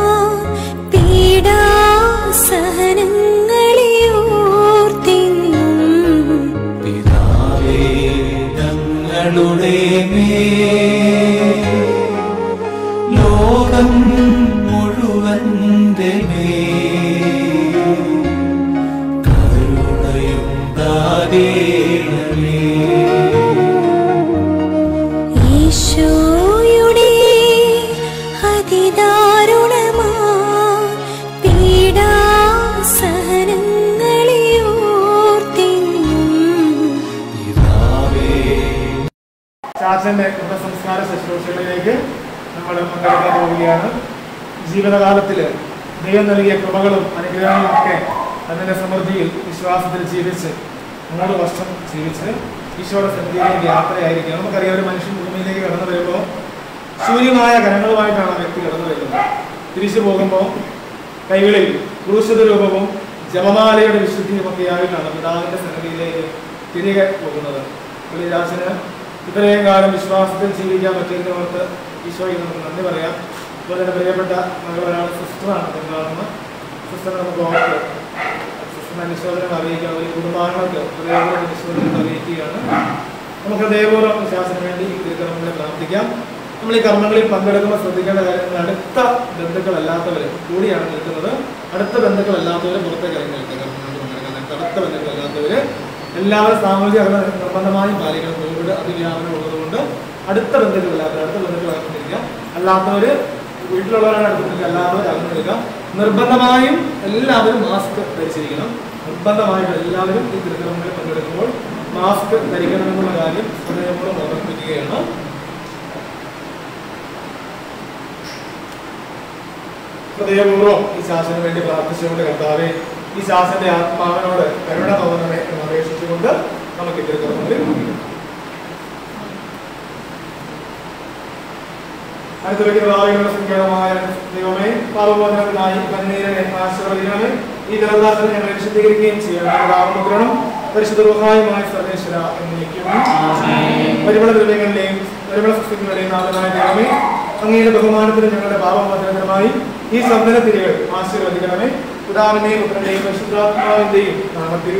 പീഡാസഹനങ്ങളെ ഓർത്തിന്നും പിതാവേ ഞങ്ങളുടെ മേൽ ലോകം മുഴുവന്റെ മേൽ കരുണയുണ്ടാകേണമേ ഈശോയുടെ അതിദാരുണമാ പീഡാസഹനങ്ങളെ ഓർത്തിന്നും പിതാവേ ചാച്ചന്റെ മൃതസംസ്കാര ശുശ്രൂഷകളിലേക്ക് നമ്മൾ പങ്കെടുക്കാൻ പോവുകയാണ് ജീവിതകാലത്തിൽ ദൈവം നൽകിയ കൃപകളും അനുഗ്രഹങ്ങളും ഒക്കെ അതിൻ്റെ സമൃദ്ധിയിൽ വിശ്വാസത്തിൽ ജീവിച്ച് നൂറ് വർഷം ജീവിച്ച് ഈശോയുടെ സന്നിധിയിലേക്ക് യാത്രയായിരിക്കുക നമുക്കറിയാം ഒരു മനുഷ്യൻ ഭൂമിയിലേക്ക് കടന്നു വരുമ്പോൾ ശൂന്യമായ കരങ്ങളുമായിട്ടാണ് ആ വ്യക്തി കടന്നു വരുന്നത് തിരിച്ചു പോകുമ്പോൾ കൈകളിൽ ക്രൂശിത രൂപവും ജപമാലയുടെ വിശുദ്ധിയും ഒക്കെ ആയിട്ടാണ് പിതാവിന്റെ സന്നിധിയിലേക്ക് തിരികെ പോകുന്നത് പുള്ളിരാജന് ഇത്രയും കാലം വിശ്വാസത്തിൽ ജീവിക്കാൻ പറ്റിയതിനെ ഓർത്ത് ഈശോയ്ക്ക് നമുക്ക് നന്ദി പറയാം അതുപോലെ തന്നെ പ്രിയപ്പെട്ട മകളൊരാൾ സിസ്റ്ററാണ് ബംഗാളെന്ന് സിസ്റ്റർ നമുക്ക് ഓർത്ത് സിസ്റ്ററിനെ അനുശോചനം അറിയിക്കാം ഒരു കുടുംബാംഗങ്ങൾക്ക് ഹൃദയപൂർവ്വം അനുശോചനം അറിയിക്കുകയാണ് നമുക്ക് ഹൃദയപൂർവ്വം വിശ്വാസത്തിന് വേണ്ടി ഈ തിരുക്കർമ്മങ്ങളെ പ്രാർത്ഥിക്കാം നമ്മൾ ഈ കർമ്മങ്ങളിൽ പങ്കെടുക്കുമ്പോൾ ശ്രദ്ധിക്കേണ്ട കാര്യങ്ങൾ അടുത്ത ബന്ധുക്കളല്ലാത്തവർ കൂടിയാണ് നിൽക്കുന്നത് അടുത്ത ബന്ധുക്കളല്ലാത്തവർ പുറത്തേക്ക് ഇറങ്ങി നിൽക്കുക കർമ്മങ്ങളിൽ പങ്കെടുക്കാൻ അടുത്ത ബന്ധുക്കളല്ലാത്തവർ എല്ലാവരും സാമൂഹിക അകലം നിർബന്ധമായും പാലിക്കണം കോവിഡ് അതിവ്യാപനം ഉള്ളതുകൊണ്ട് അടുത്ത ബന്ധുക്കളില്ലാത്തവർ അടുത്ത ബന്ധുക്കൾ അകന്നിരിക്കുക അല്ലാത്തവർ വീട്ടിലുള്ളവരാണ് അടുത്തിരിക്കുക അല്ലാത്തവർ അകന്നിരിക്കുക നിർബന്ധമായും എല്ലാവരും മാസ്ക് ധരിച്ചിരിക്കണം നിർബന്ധമായും എല്ലാവരും ഈ തിരുക്കർമ്മങ്ങളിൽ പങ്കെടുക്കുമ്പോൾ മാസ്ക് ധരിക്കണമെന്നുള്ള കാര്യം ഹൃദയപൂർവ്വം ഓർമ്മിപ്പിക്കുകയാണ് ഹൃദയപൂർവ്വം ഈ ശാസനം വേണ്ടി പ്രാർത്ഥിച്ചുകൊണ്ട് കർത്താവെ ഈ ശാസന്റെ ആത്മാവിനോട് കരുണ തോന്നണമേ എന്ന് അപേക്ഷിച്ചുകൊണ്ട് നമുക്ക് ഈ തിരുക്കർമ്മങ്ങളിൽ പങ്കെടുക്കാം അടുത്ത വ്യക്തികളായുള്ള സങ്കേതമായ ദൈവമേ പാപബോധനത്തിനായി കണ്ണീരനെ ആശ്രയിക്കണമേ ഈ ഗ്രന്ഥാസനെ ഞങ്ങൾ വിശദീകരിക്കുകയും ചെയ്യണം രാമമുദ്രണം പരിശുദ്ധ റുഹായുമായ സർവേശ്വര എന്നേക്കും പരിമള ദ്രവ്യങ്ങളുടെയും പരിമള സസ്യങ്ങളുടെയും നാഥനായ ദൈവമേ അങ്ങയുടെ ബഹുമാനത്തിന് ഞങ്ങളുടെ പാപമോചനത്തിനുമായി ഈ സന്ദനത്തിരികൾ ആശീർവദിക്കണമേ പിതാവിന്റെയും പുത്രന്റെയും പരിശുദ്ധാത്മാവിന്റെയും നാമത്തിൽ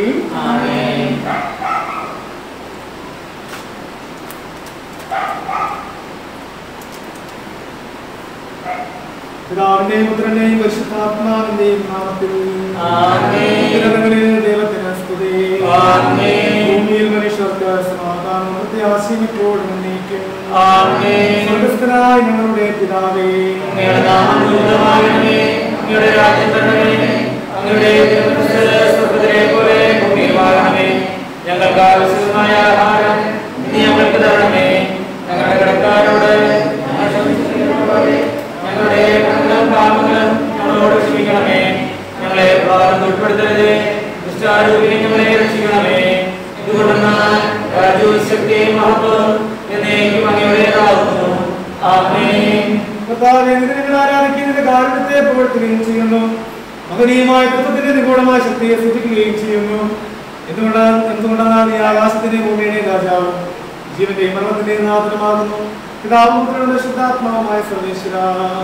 പിതാവിന്റെയും പുത്രന്റെയും പരിശുദ്ധാത്മാവിന്റെയും നാമത്തിൽ ആമേൻ. ഉന്നതങ്ങളിൽ ദൈവത്തിന് സ്തുതി ആമേൻ. ഭൂമിയിൽ മനുഷ്യർക്ക് സമാധാനം പ്രത്യാശയും ഇപ്പോഴും എന്നേക്കും ആമേൻ. സ്വർഗ്ഗസ്ഥനായ ഞങ്ങളുടെ പിതാവേ അങ്ങയുടെ നാമം പൂജിതമാകണമേ അങ്ങയുടെ രാജ്യം വരണമേ അങ്ങയുടെ തിരുമനസ്സ് സ്വർഗ്ഗത്തിലെ പോലെ ഭൂമിയിലുമാകണമേ ഞങ്ങൾക്ക് ആവശ്യമായ ആഹാരം ഇനി ഞങ്ങൾക്ക് തരണമേ ഞങ്ങളുടെ കടക്കാരോട് ഞങ്ങൾ ക്ഷമിച്ചിരിക്കുന്നതുപോലെ ഞങ്ങളുടെ കടങ്ങളും പാപങ്ങളും ഞങ്ങളോട് ക്ഷമിക്കണമേ ഞങ്ങളെ ഭാരം ഉൾപ്പെടുത്തരുത് ദുഷ്ടാരൂപിനെ ഞങ്ങളെ രക്ഷിക്കണമേ ഇതുകൊണ്ടെന്നാൽ രാജ്യവും ശക്തിയും മഹത്വം എന്നേക്കും അങ്ങയുടേതാകുന്നു ആമേൻ കർത്താവേ, നിന്നെ ഞങ്ങൾ ആരാധിക്കുന്നതിന്റെ കാരണത്തെ പുകഴ്ത്തുകയും ചെയ്യുന്നു മകനീയമായ തത്വത്തിന്റെ നിഗൂഢമായ ശക്തിയെ സൂചിക്കുകയും ചെയ്യുന്നു എന്തുകൊണ്ടാണ് എന്തുകൊണ്ടാണ് ഈ ആകാശത്തിന്റെ ഭൂമിയുടെ രാജാവും ജീവന്റെയും മരണത്തിന്റെയും നാഥനുമാകുന്നു പിതാവും പുത്രനും ശുദ്ധാത്മാവുമായ സർവേശ്വര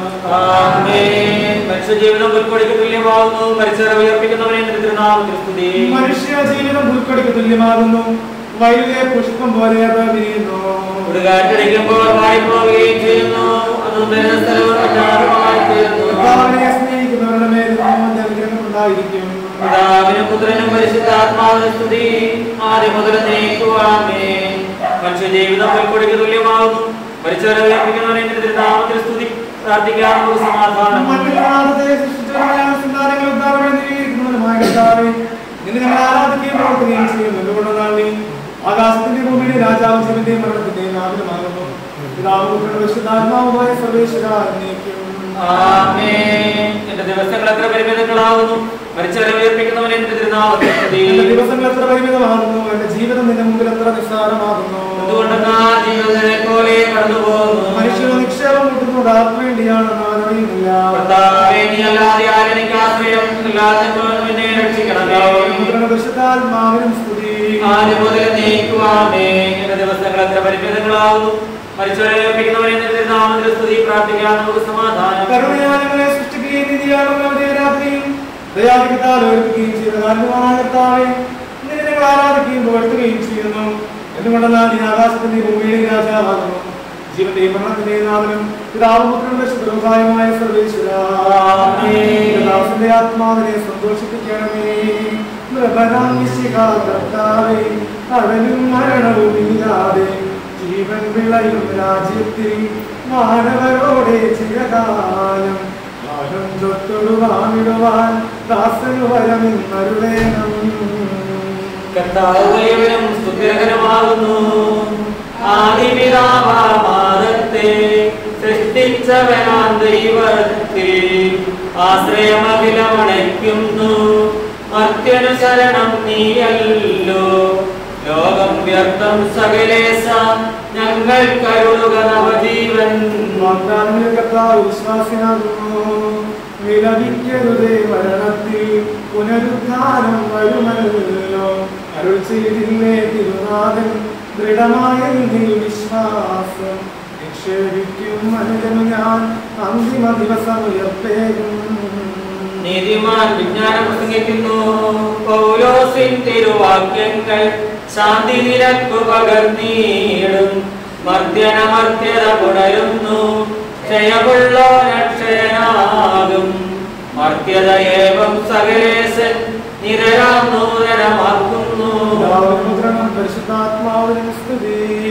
ആമേൻ. മനുഷ്യജീവിതം പുൽക്കൊടിക്ക് തുല്യമാവുന്നു മരിച്ചവരെ ഉയർപ്പിക്കുന്നവനെ നിന്റെ തിരുനാമത്തിൽ സ്തുതി മനുഷ്യ ജീവിതം പുൽക്കൊടിക്ക് തുല്യമാകുന്നു വയലിലെ പുഷ്പം പോലെ അത് വിരിയുന്നു കൊടുകാറ്റടിക്കുമ്പോൾ വാടിപ്പോവുകയും ചെയ്യുന്നു അതും വരുന്ന സ്ഥലവും അജ്ഞാതമായി തീരുന്നു കർത്താവിനെ സ്നേഹിക്കുന്നവരുടെ മേൽ അവന്റെ അനുഗ്രഹം ഉണ്ടായിരിക്കും പിതാവിനും പുത്രനും പരിശുദ്ധാത്മാവിനും സ്തുതി ആദ്യം മുതൽ നീക്കുവാമേ മനുഷ്യജീവിതം പുൽക്കൊടിക്ക് തുല്യമാവുന്നു മരിച്ചവരെ ഉയർപ്പിക്കുന്നവനെ നിന്റെ തിരുനാമത്തിൽ സ്തുതി പ്രാർത്ഥിക്കാൻ നമുക്ക് സമാധാനം മണ്ണിലാദത്തെ സൃഷ്ടിച്ചവരായ സിന്ധാനങ്ങൾ ഉദ്ധാരണം നീക്കുന്നവരുമായ കർത്താവേ, നിന്നെ ഞങ്ങൾ ആരാധിക്കുകയും പ്രവർത്തിക്കുകയും ചെയ്യുന്നു എന്തുകൊണ്ടെന്നാൽ നീ ആകാശത്തിന്റെ ഭൂമിയുടെ രാജാവും ശിവന്റെയും മരണത്തിന്റെയും നാവിലുമാകുന്നു പിതാവും പുത്രനും പരിശുദ്ധാത്മാവുമായ സർവേശ്വര എന്നേക്കും. ആമേൻ. എന്റെ ദിവസങ്ങൾ എത്ര പരിമിതങ്ങളാവുന്നു മരിച്ചവരെ ഉയർപ്പിക്കുന്നവനെ നിന്റെ തിരുനാമത്തിൽ സ്തുതി എന്റെ ദിവസങ്ങൾ എത്ര പരിമിതമാകുന്നു എന്റെ ജീവിതം നിന്റെ മുമ്പിൽ എത്ര നിസ്സാരമാകുന്നു എന്തുകൊണ്ടെന്നാൽ ജീവിതത്തിനെ പോലെ കടന്നു പോകുന്നു മനുഷ്യന് നിക്ഷേപം കിട്ടുന്നത് ആർക്കു വേണ്ടിയാണെന്ന് അവൻ അറിയുന്നില്ല കർത്താവേ, നീ അല്ലാതെ ആരും എനിക്ക് ആശ്രയം എല്ലാത്തിനും എന്നെ രക്ഷിക്കണമേ പുത്രനും പരിശുദ്ധാത്മാവിനും സ്തുതി ആദ്യം മുതൽ നീക്കുവാമേ എന്റെ ദിവസങ്ങൾ എത്ര പരിമിതങ്ങളാവുന്നു മരിച്ചവരെ ഉയർപ്പിക്കുന്നവനെ നിന്റെ തിരുനാമത്തിൽ സ്തുതി പ്രാർത്ഥിക്കാൻ നമുക്ക് സമാധാനം കരുണയാൽ ഞങ്ങളെ സൃഷ്ടിക്കുകയും നിധിയാളുള്ള രാത്രിയും ദയാധികത്താൽ ഏൽപ്പിക്കുകയും ചെയ്ത കാരണമായ കർത്താവെ നിന്നെ ഞങ്ങൾ ആരാധിക്കുകയും പുകഴ്ത്തുകയും ചെയ്യുന്നു എന്തുകൊണ്ടെന്നാൽ നീ ആകാശത്തിന്റെ ഭൂമിയിലെ രാജാവാകുന്നു ജീവന്റെയും മരണത്തിന്റെയും നാമനും പിതാവും പുത്രനും ശുദ്രസായമായ സർവേശ്വരാസന്റെ ആത്മാവിനെ സന്തോഷിപ്പിക്കണമേ നൃപനാം മിശിഹ കർത്താവേ അവനും മരണവും ഇല്ലാതെ ജീവൻ വിളയും രാജ്യത്തിൽ മാനവരോടെ ചിരകാലം ഭാരം തൊട്ടുടുവാനിടുവാൻ ദാസനു വരമെന്നരുളേണം കർത്താവ് വലിയവനും സ്തുത്യർഹനുമാകുന്നു ആദിപിതാവാദത്തെ സൃഷ്ടിച്ചവനാം ദൈവത്തിൽ ആശ്രയമഖിലമണയ്ക്കുന്നു അത്യനു ശരണം നീയല്ലോ ലോകം വ്യർത്ഥം സകലേശ ഞങ്ങൾ കരുളുക നവജീവൻ വാഗ്ദാനങ്ങളിൽ കർത്താവ് വിശ്വാസിനാകുന്നു വിലപിക്കരുതേ മരണത്തിൽ പുനരുദ്ധാനം വരുമല്ലോ അരുൾ ചെയ്തില്ലേ തിരുനാഥൻ ദൃഢമായ നിന്നിൽ വിശ്വാസം നിക്ഷേപിക്കും മനുജനു ഞാൻ അന്തിമ ദിവസം ഉയർത്തേകും നീതിമാൻ വിജ്ഞാനം പ്രസംഗിക്കുന്നു പൗലോസിൻ തിരുവാക്യങ്ങൾ ശാന്തി നിരക്കു പകർന്നീടും മർദ്ദനമർദ്ദത പുണരുന്നു ക്ഷയമുള്ള രക്ഷയനാകും മർദ്ദതയേവം സകലേശൻ നിരയാം നൂതനമാക്കുന്നു പുത്രനും പരിശുദ്ധാത്മാവിനും സ്തുതി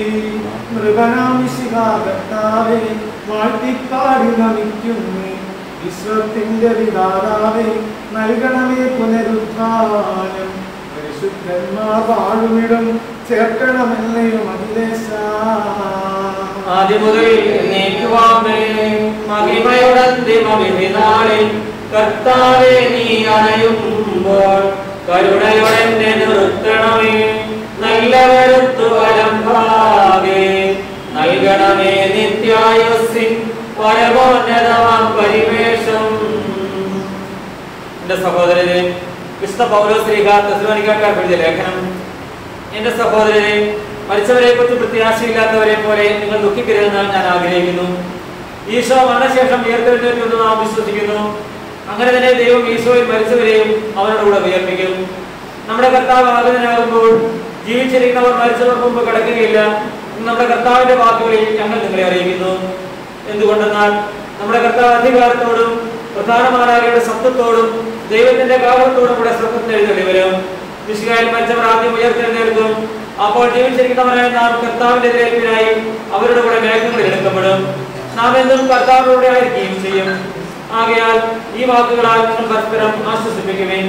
മൃഗനാമിശികാകർത്താവേ വാഴ്ത്തിപ്പാടി നമിക്കുന്നേ വിശ്വത്തിന്റെ വിധാതാവേ നൽകണമേ പുനരുദ്ധാനം പരിശുദ്ധന്മാർ വാഴുമിടും ചേർക്കണമെന്നയും അഖിലേശ ആദ്യം മുതൽ നീക്കുവാമേ മഹിമയുടെ അന്തിമ വിധി നാളിൽ കർത്താവെ നീ അണയുമ്പോൾ കരുണയോടെ എന്നെ നിർത്തണമേ നല്ല വരുത്തു വലംഭാഗേ നൽകണമേ നിത്യായുസിൻ പരമോന്നതമാം പരിവേഷം എന്റെ സഹോദരരെ വിശുദ്ധ പൗരോ ശ്രീക തെസ്ലോനിക്കാർ എഴുതിയ ലേഖനം എന്റെ സഹോദരരെ മരിച്ചവരെ കുറിച്ച് പ്രത്യാശയില്ലാത്തവരെ പോലെ നിങ്ങൾ ദുഃഖിക്കരുതെന്ന് ഞാൻ ആഗ്രഹിക്കുന്നു ഈശോ മരണശേഷം ഉയർത്തെഴുന്നേറ്റുമെന്ന് നാം വിശ്വസിക്കുന്നു അങ്ങനെ തന്നെ ദൈവം ഈശോയിൽ മരിച്ചവരെയും അവരുടെ കൂടെ ഉയർപ്പിക്കും നമ്മുടെ കർത്താവ് ആഗതനാകുമ്പോൾ ജീവിച്ചിരിക്കുന്നവർ മരിച്ചവർ മുമ്പ് കിടക്കുകയില്ല എന്ന് നമ്മുടെ കർത്താവിന്റെ വാക്കുകളിൽ ഞങ്ങൾ നിങ്ങളെ അറിയിക്കുന്നു എന്തുകൊണ്ടെന്നാൽ നമ്മുടെ കർത്താവ് അധികാരത്തോടും പ്രധാനമാരാകയുടെ ശബ്ദത്തോടും ദൈവത്തിന്റെ കാലത്തോടും കൂടെ സ്വർഗത്തിൽ എഴുന്നള്ളി വരും വിശുകാരിൽ മരിച്ചവർ ആദ്യം ഉയർത്തെഴുന്നേൽക്കും അപ്പോൾ ജീവിച്ചിരിക്കുന്നവരായ നാം കർത്താവിന്റെ എതിരേൽപ്പിനായി അവരുടെ കൂടെ മേഘങ്ങളിൽ എടുക്കപ്പെടും നാം എന്നും കർത്താവിലൂടെ ആയിരിക്കുകയും ചെയ്യും ആകയാൽ ഈ വാക്കുകളാൽ നിങ്ങൾ പരസ്പരം ആശ്വസിപ്പിക്കുവേൻ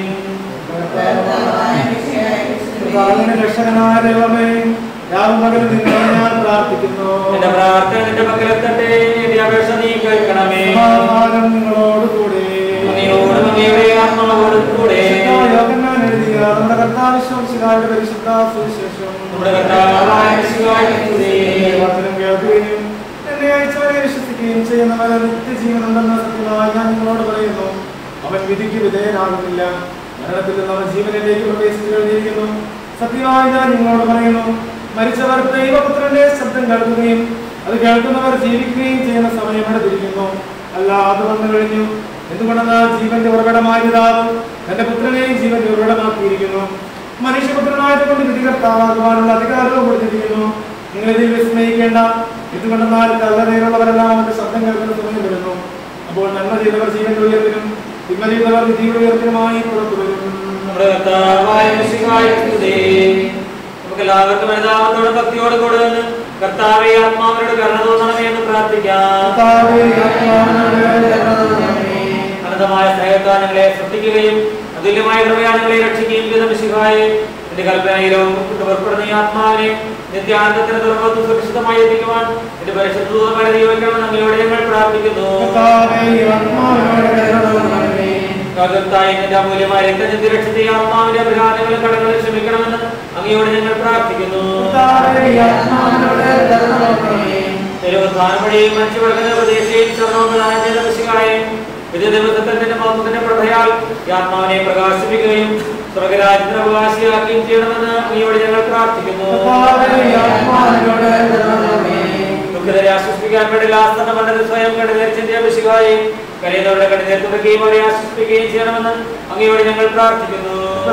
കർത്താവിന്റെ രക്ഷകനായ ദൈവമേ രാവും പകലും നിങ്ങളെ ഞാൻ പ്രാർത്ഥിക്കുന്നു എന്റെ പ്രാർത്ഥന നിന്റെ പക്കലെത്തട്ടെ എന്റെ അപേക്ഷ നീ കേൾക്കണമേ സമാധാനം നിങ്ങളോടുകൂടെ അങ്ങയോടും അങ്ങയുടെ ആത്മാവോടും കൂടെ യോഹന്നാൻ എഴുതിയ നമ്മുടെ കർത്താവ് ശംസികാരുടെ പരിശുദ്ധ സുവിശേഷം നമ്മുടെ കർത്താവായ മിശിഹായെ സ്തുതി. വചനം കേൾക്കുകയും എന്നെ അയച്ചവരെ വിശ്വസിക്കുകയും ചെയ്യുന്നവരെ നിത്യജീവനുണ്ടെന്ന സത്യമായി ഞാൻ നിങ്ങളോട് പറയുന്നു അവൻ വിധിക്ക് വിധേയനാകുന്നില്ല മരണത്തിൽ നിന്ന് അവൻ ജീവനിലേക്ക് പ്രവേശിച്ചു കഴിഞ്ഞിരിക്കുന്നു സത്യമായി ഞാൻ നിങ്ങളോട് പറയുന്നു മരിച്ചവർ ദൈവപുത്രന്റെ ശബ്ദം കേൾക്കുകയും അത് കേൾക്കുന്നവർ ജീവിക്കുകയും ചെയ്യുന്ന സമയം എടുത്തിരിക്കുന്നു അല്ലാതെ വന്നു കഴിഞ്ഞു എന്തുകൊണ്ടെന്നാൽ ജീവന്റെ ഉറവിടമായ പിതാവ് തന്റെ പുത്രനെയും ജീവന്റെ ഉറവിടമാക്കിയിരിക്കുന്നു മനുഷ്യപുത്രനായതുകൊണ്ട് വിധികർത്താവാകുവാനുള്ള അധികാരവും കൊടുത്തിരിക്കുന്നു നിങ്ങൾ ഇതിൽ വിസ്മയിക്കേണ്ട എന്തുകൊണ്ടെന്നാൽ കല്ലറയിലുള്ളവരെല്ലാം അവന്റെ ശബ്ദം കേൾക്കുന്ന സമയം വരുന്നു അപ്പോൾ നന്മ ചെയ്തവർ ജീവന്റെ ഉയർത്തിനും തിന്മ ചെയ്തവർ വിധിയുടെ ഉയർത്തിനുമായി പുറത്തു വരും നമ്മുടെ കർത്താവായ മിശിഹായെ സ്തുതി. നമുക്ക് എല്ലാവർക്കും യഥാർത്ഥത്തോടെ ഭക്തിയോടെ കൂടെ നിന്ന് കർത്താവെ ആത്മാവരോട് കരുണ തോന്നണമേ എന്ന് പ്രാർത്ഥിക്കാം കർത്താവേ, ആത്മാവിനോട് കരുണ അനന്തമായ സ്നേഹത്താൽ ഞങ്ങളെ ശ്രദ്ധിക്കുകയും അതുല്യമായ കൃപയാൽ ഞങ്ങളെ രക്ഷിക്കുകയും ചെയ്ത മിശിഹായെ എന്റെ കൽപ്പനയിലും പുറപ്പെടുന്ന ഈ ആത്മാവിനെ നിത്യാനന്ദത്തിന് തുറന്നു സുരക്ഷിതമായി എത്തിക്കുവാൻ എന്റെ പരിശുദ്ധമായ ദൈവക്കണം നമ്മളോട് ഞങ്ങൾ പ്രാർത്ഥിക്കുന്നു കർത്താവേ, ആത്മാവിനോട് കരുണ കർത്തായി നിന്റെ അമൂല്യമായ രക്തചിന്തി രക്ഷിച്ച ഈ ആത്മാവിന്റെ അപരാധങ്ങളും കടങ്ങളും ക്ഷമിക്കണമെന്ന് അങ്ങയോട് ഞങ്ങൾ പ്രാർത്ഥിക്കുന്നു കർത്താവേ, ആത്മാവിനോട് കരുണ തിരുവധാനമടിയും മനുഷ്യ വർഗന പ്രദേശയും സ്വർണ്ണോപദാനം ചെയ്ത മിശിഹായെ വിധി ദിവസത്തിൽ നിന്റെ മൗത്തിന്റെ പ്രഭയാൽ ഈ ആത്മാവിനെ പ്രകാശിപ്പിക്കുകയും സ്വർഗരാജ്യത്തിന് അവകാശിയാക്കുകയും ചെയ്യണമെന്ന് അങ്ങയോട് ഞങ്ങൾ പ്രാർത്ഥിക്കുന്നു കർത്താവേ, ആത്മാവിനോട് കരുണ ദുഃഖിതരെ ആശ്വസിപ്പിക്കാൻ വേണ്ടി ലാസ്തന മണ്ഡലം സ്വയം കണ്ടുനേരിച്ചിന്റെ അഭിഷേകായി കരയുന്നവരുടെ കണ്ണുനീർ തുടക്കുകയും അവരെ ആശ്വസിപ്പിക്കുകയും ചെയ്യണമെന്ന് അങ്ങയോട് ഞങ്ങൾ പ്രാർത്ഥിക്കുന്നു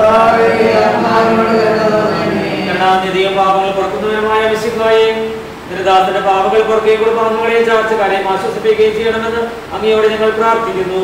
കരുണാനിധിയും പാപങ്ങൾ പുറക്കുന്നവരുമായ അഭിഷേകായി ദുരിതാസന്റെ പാപങ്ങൾ പുറക്കുകയും കുടുംബാംഗങ്ങളെ ചാർച്ച കാര്യം ആശ്വസിപ്പിക്കുകയും ചെയ്യണമെന്ന് അങ്ങയോട് ഞങ്ങൾ പ്രാർത്ഥിക്കുന്നു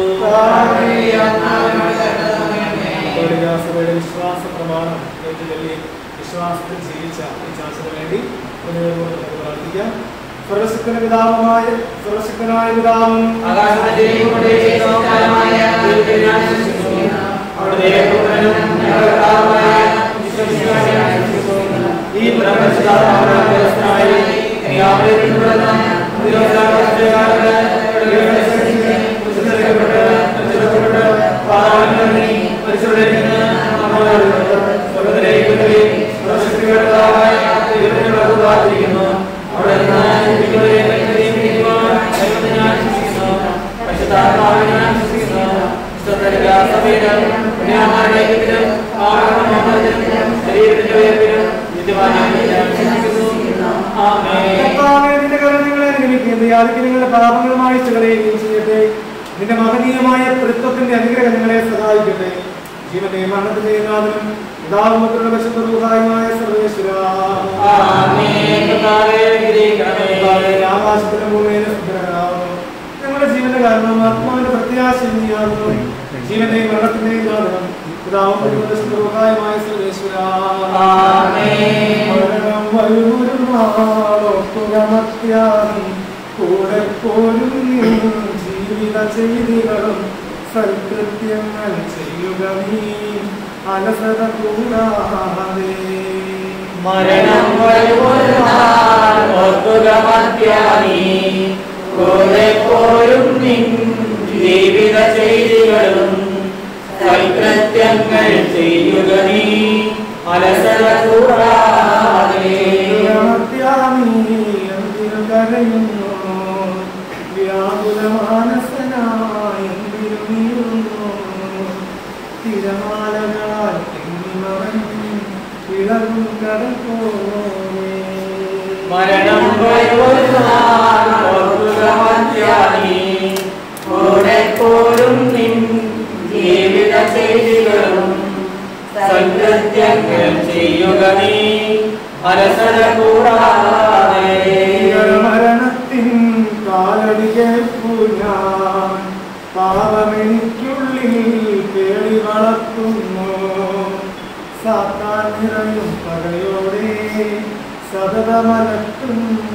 സഭയുടെ വിശ്വാസ പ്രമാണം ഏറ്റുചൊല്ലി വിശ്വാസത്തിൽ ജീവിച്ച ഈ ചാച്ചന് വേണ്ടി പുനരുദ്ധരണ പ്രാർത്ഥിക്കാം സർവശക്തന പിതാവുമായ സർവശക്തനായ പിതാവും ആകാശത്തിന്റെയും ഭൂമിയുടെയും സമാനമായ ദൈവത്തെ ഞാൻ വിശ്വസിക്കുന്നു. അവിടുത്തെ പുത്രനും ഞങ്ങളുടെ കർത്താവുമായ യേശുമിശിഹായെ ഞാൻ വിശ്വസിക്കുന്നു. ഈ പ്രപഞ്ചാത്മാവിനാൽ വ്യവസ്ഥനായി ക്രിയാവിലെ പിന്തുടർന്ന ദൈവസാക്ഷിയാരുടെ ഇടവേള സഹിച്ച് കുരിശിലേക്കപ്പെട്ട്, ക്രൂശിക്കപ്പെട്ട്, പാതാളങ്ങളിൽ നീ മരിച്ചവരിൽ നിന്ന് നമ്മോട് അടുത്ത് സ്വർഗ്ഗത്തിലേക്ക് ഉയരുകയും സർവ്വശക്തിയുടെ പിതാവായ ദൈവത്തിന്റെ വലതു ഭാഗത്തിരിക്കുന്നു. അവിടെ നിന്ന് ജീവിക്കുന്നവരെ കൈകളിൽ പിടിക്കുവാൻ ദൈവത്തെ ഞാൻ വിശ്വസിക്കുന്നു. പരിശുദ്ധാത്മാവിനെ ഞാൻ വിശ്വസിക്കുന്നു. വിശുദ്ധരുടെ സഭയിലും പുണ്യവാന്മാരുടെ ഐക്യത്തിലും പാപങ്ങളുടെ മോചനത്തിലും ശരീരത്തിന്റെ ഉയർപ്പിലും നിത്യമായ ഞാൻ വിശ്വസിക്കുന്നു നിന്റെ യാതികളുടെ പാപങ്ങളുമായി ചിലരെയും ചെയ്യട്ടെ നിന്റെ മഹനീയമായ തൃത്വത്തിന്റെ അനുഗ്രഹം നിങ്ങളെ സഹായിക്കട്ടെ ജീവന്റെയും മരണത്തിന്റെയും നാഥനും പിതാവുമക്കളുടെ വശത്തുമായ സർവേശ്വര ആമേൻ. കർത്താവേ, അനുഗ്രഹിക്കണമേ. ആകാശത്തിലും ഭൂമിയിലും സുന്ദരനാവുന്നു ഞങ്ങളുടെ ജീവന്റെ കാരണവും ആത്മാവിന്റെ പ്രത്യാശയും നീയാകുന്നു ജീവന്റെയും മരണത്തിന്റെയും കാരണം പിതാവും സഹായമായ സർവേശ്വര ആമേൻ. മരണം വരുമൊരു നാളൊട്ടുകമത്യാദി കൂടെ പോരും നീ ജീവിത ചെയ്തികളും സൽകൃത്യങ്ങൾ ചെയ്യുക നീ അലസത കൂടാതെ മരണം വരുമൊരു നാൾ ഓർക്കുക മധ്യാനി കൂടെ പോരും നിൻ ജീവിത ചെയ്തികളും സൽകൃത്യങ്ങൾ ചെയ്യുക നീ അലസത കൂടാതെ തിരമാലകളാൽ ഇളകും കടൽ പോലെ മരണം വരുമൊരു നാൾ ഓർക്കുക മധ്യാനി കൂടെ പോരും നിൻ ജീവിത ചെയ്തികളും സൽകൃത്യങ്ങൾ ചെയ്യുക നീ അലസത കൂടാതെ മരണത്തിൻ കാലടി കേൾപ്പു ഞാൻ പാപമെനിക്കുള്ളിൽ പേടി വളർത്തുന്നു സാത്താൻ നിറയും പകയോടെ സതതമലട്ടുന്നു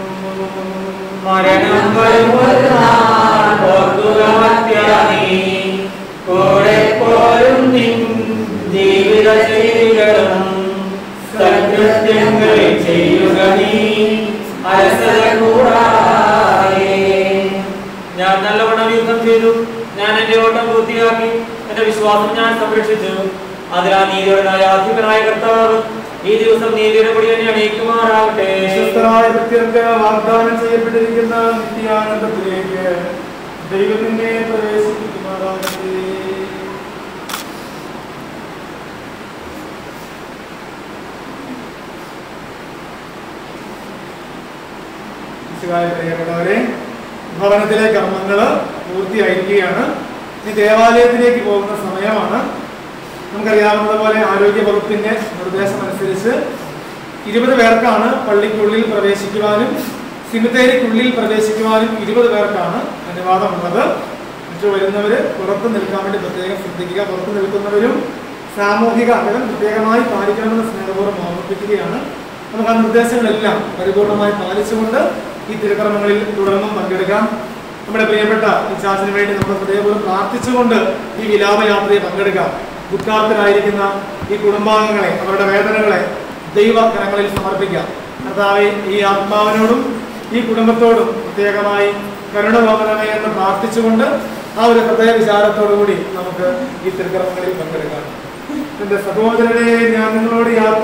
മരണം വരുമൊരു നാൾ ഓർക്കുക മധ്യാനി കൂടെ പോരും നിൻ ജീവിത ചെയ്തികളും സൽകൃത്യങ്ങൾ ചെയ്യുക നീ അലസത കൂടാതെ ഞാൻ നല്ലവണ്ണം യുദ്ധം ചെയ്തു ഞാൻ എന്റെ ഓട്ടം പൂർത്തിയാക്കി എന്റെ വിശ്വാസം ഞാൻ സംരക്ഷിച്ചു അതിനാൽ നീതിയുടെ ന്യായാധിപനായ കർത്താവ് ഈ ദിവസം നീതിയുടെ പടി എന്നെ അണിയിക്കുമാറാവട്ടെ വിശ്വസ്തരായ ഭക്തർക്ക് വാഗ്ദാനം ചെയ്യപ്പെട്ടിരിക്കുന്ന നിത്യാനന്ദത്തിലേക്ക് ദൈവത്തിനെ പ്രവേശിപ്പിക്കുമാറാകട്ടെ ഈശോയായ പ്രിയപ്പെട്ടവരെ ഭവനത്തിലെ കർമ്മങ്ങൾ പൂർത്തിയായിരിക്കുകയാണ് ഇനി ദേവാലയത്തിലേക്ക് പോകുന്ന സമയമാണ് നമുക്കറിയാവുന്നതുപോലെ ആരോഗ്യ വകുപ്പിന്റെ നിർദ്ദേശം അനുസരിച്ച് ഇരുപത് പേർക്കാണ് പള്ളിക്കുള്ളിൽ പ്രവേശിക്കുവാനും സിമിത്തേരിക്കുള്ളിൽ പ്രവേശിക്കുവാനും ഇരുപത് പേർക്കാണ് അനുവാദമുള്ളത് മറ്റു വരുന്നവര് പുറത്ത് നിൽക്കാൻ വേണ്ടി പ്രത്യേകം ശ്രദ്ധിക്കുക പുറത്ത് നിൽക്കുന്നവരും സാമൂഹിക അകലം പ്രത്യേകമായി പാലിക്കണമെന്ന് സ്നേഹപൂർവ്വം ഓർമ്മിപ്പിക്കുകയാണ് നമുക്ക് ആ നിർദ്ദേശങ്ങളെല്ലാം പരിപൂർണമായി പാലിച്ചുകൊണ്ട് ഈ തിരുക്കർമ്മങ്ങളിൽ തുടർന്നും പങ്കെടുക്കാം നമ്മുടെ പ്രിയപ്പെട്ട ഈ ചാച്ചിന് വേണ്ടി നമ്മൾ ഹൃദയപൂർവ്വം പ്രാർത്ഥിച്ചുകൊണ്ട് ഈ വിലാപയാത്രയെ പങ്കെടുക്കാം ദുഃഖാർത്ഥരായിരിക്കുന്ന ഈ കുടുംബാംഗങ്ങളെ അവരുടെ വേദനകളെ ദൈവകരങ്ങളിൽ സമർപ്പിക്കാം കർത്താവെ ഈ ആത്മാവിനോടും ഈ കുടുംബത്തോടും പ്രത്യേകമായി കരുണ തോന്നണമേ എന്ന് പ്രാർത്ഥിച്ചുകൊണ്ട് ആ ഒരു ഹൃദയ വിചാരത്തോടു കൂടി നമുക്ക് ഈ തിരുക്കർമ്മങ്ങളിൽ പങ്കെടുക്കാം എന്റെ സഹോദരനെ ഞാൻ നിങ്ങളോട് യാത്ര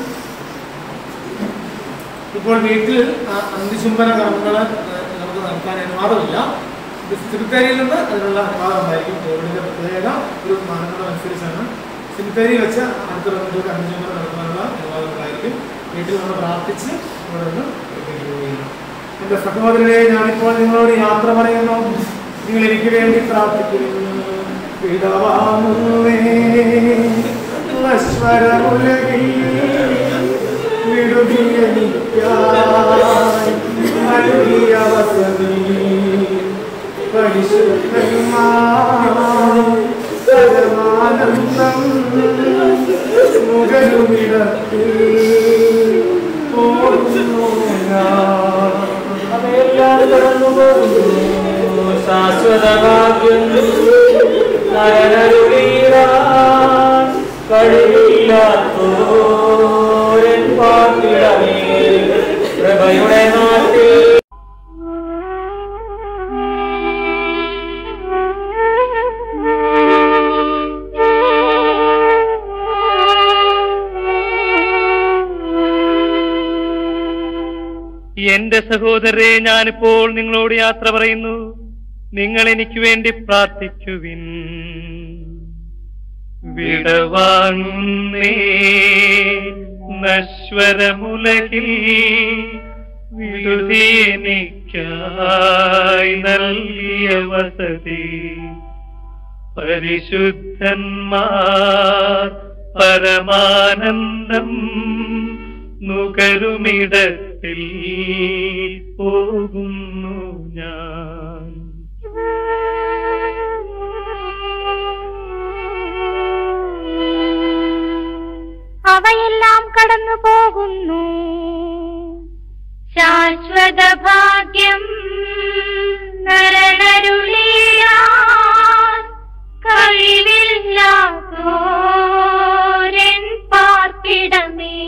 ഇപ്പോൾ വീട്ടിൽ ആ, അന്തിചുംബന കർമ്മങ്ങൾ നമുക്ക് നടത്താൻ അനുവാദമില്ല സിമിത്തേരിയിൽ നിന്ന് അതിനുള്ള അനുവാദം ഉണ്ടായിരിക്കും കോവിഡിന്റെ പ്രത്യേക ഒരു മാനദണ്ഡം അനുസരിച്ചാണ് സിമിത്തേരിയിൽ വെച്ച് അടുത്ത ബന്ധുക്കൾക്ക് അന്തിചുംബനം നടത്താനുള്ള അനുവാദം ഉണ്ടായിരിക്കും വീട്ടിൽ നമ്മൾ പ്രാർത്ഥിച്ച് ഇവിടെ നിന്ന് പുറത്തേക്ക് പോവുകയാണ് എന്റെ സഹോദരനെ ഞാനിപ്പോൾ നിങ്ങളോട് യാത്ര പറയുന്നു നിങ്ങൾ എനിക്ക് വേണ്ടി പ്രാർത്ഥിക്കുന്നു പിതാവാമുവേ അശ്വരമുലകിൽ വിടുതിയെനിക്കായി നൽകിയ വസതി പരിശുദ്ധന്മാർ പരമാനന്ദം മുഖരുമിടത്തിൽ പോകുന്നു ഞാൻ അവയെല്ലാം കടന്നു പോകുന്നു ശാശ്വത ഭാഗ്യം നരനരുളീടാൻ കഴിവില്ലാത്തോരൻ പാർത്തിടമേ പ്രഭയുടെ നാട്ടിൽ എന്റെ സഹോദരരെ ഞാനിപ്പോൾ നിങ്ങളോട് യാത്ര പറയുന്നു നിങ്ങൾ എനിക്ക് വേണ്ടി പ്രാർത്ഥിക്കുവിൻ വിടവാങ്ങുന്നേ നശ്വരമുലകിൽ വിടുതി എനിക്കായി എനിക്കായി നൽകിയ വസതി പരിശുദ്ധന്മാർ പരമാനന്ദം നുകരുമിടത്തിൽ പോകുന്നു ഞാൻ അവയെല്ലാം കടന്നു പോകുന്നു ശാശ്വത ഭാഗ്യം നരനരുളിയാൻ കഴിവില്ലാത്തോരൻ പാർപ്പിടമേ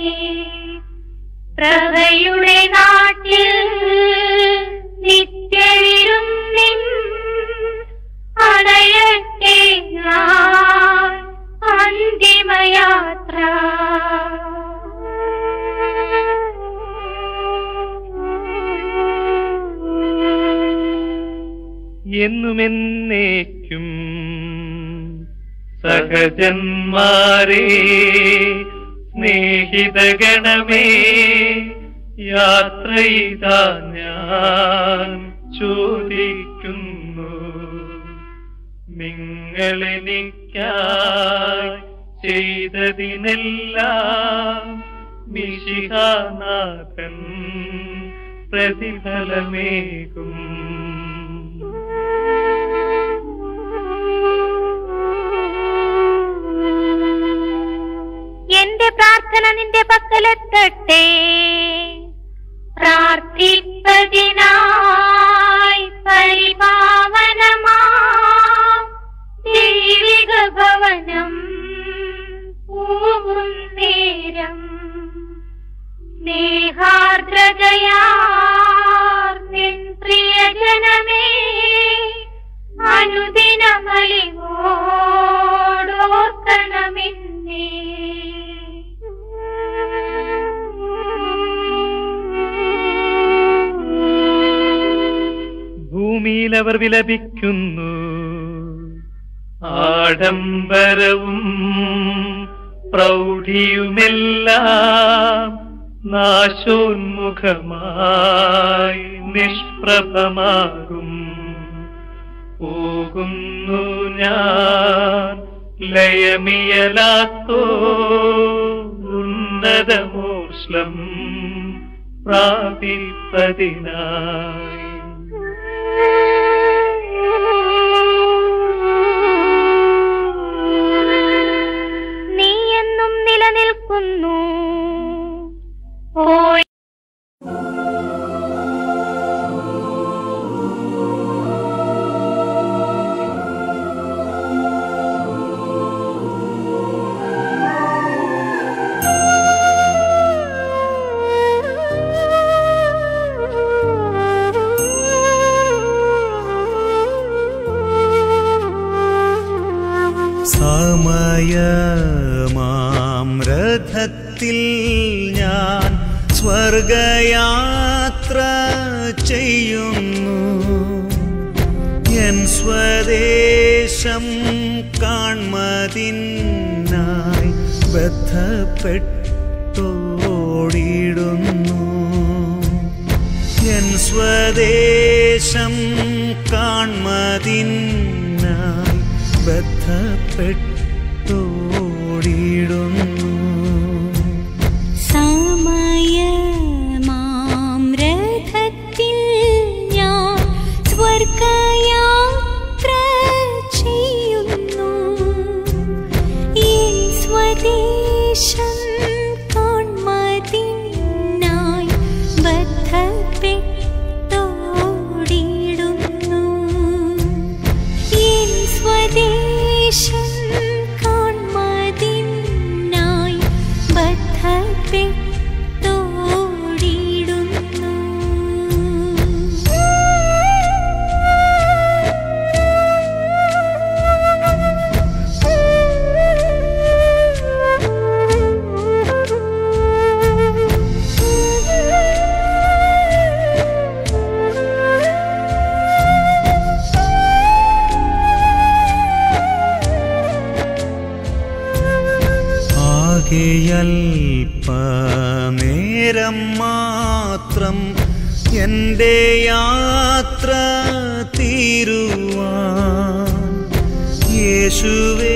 പ്രഭയുടെ നാട്ടിൽ നിത്യവിരും നിൻ അടയട്ടെ ഞാൻ അന്തിമയാത്ര എന്നുമെന്നേക്കും സഹജന്മാരെ സ്നേഹിതഗണമേ യാത്ര ഇതാ ഞാൻ ചോദിക്കുന്നു നിങ്ങളെനിക്കായി ചെയ്തതിനെല്ലാം മിശിഹാനാഥൻ പ്രതിഫലമേകും എന്റെ പ്രാർത്ഥന നിന്റെ പക്കലെത്തട്ടെ പ്രാർത്ഥിപ്പതിനായി പരിപാവനമാ ദൈവിക ഭവനം പൂവും നേരം സ്നേഹാർദ്രതയാർ നിൻ പ്രിയജനമേ അനുദിനമലിവോടോർക്കണമെന്നേ ഭൂമിയിൽ അവർ വിലപിക്കുന്നു ആഡംബരവും പ്രൗഢിയുമെല്ലാം നാശോന്മുഖമായി നിഷ്പ്രഭമാകും പോകുന്നു ഞാൻ ലയമിയലാത്തോ ഉന്നതമോഷ്ലം പ്രാപിപ്പതിനായി നീ എന്നും നിലനിൽക്കുന്നു പോയി സമയമാം രഥത്തിൽ ഞാൻ സ്വർഗയാത്ര ചെയ്യുന്നു എൻ സ്വദേശം കാൺമതിനായി ബന്ധപ്പെട്ടോടിടുന്നു എൻ സ്വദേശം കാൺമതിനായി ബന്ധപ്പെട്ടോടിടുന്നു സമയമാം രഥത്തിൽ ഞാൻ സ്വർഗയാത്ര ചെയ്യുന്നു എൻ സ്വദേശം കാൺമതിനായി ബദ്ധപ്പെട്ടോടിടുന്നു എൻ സ്വദേശം കാൺമതിനായി ബദ്ധപ്പെട്ടോടിടുന്നു ആകെയൽപനേരം മാത്രം എൻ്റെ യാത്ര തീരുവാൻ യേശുവേ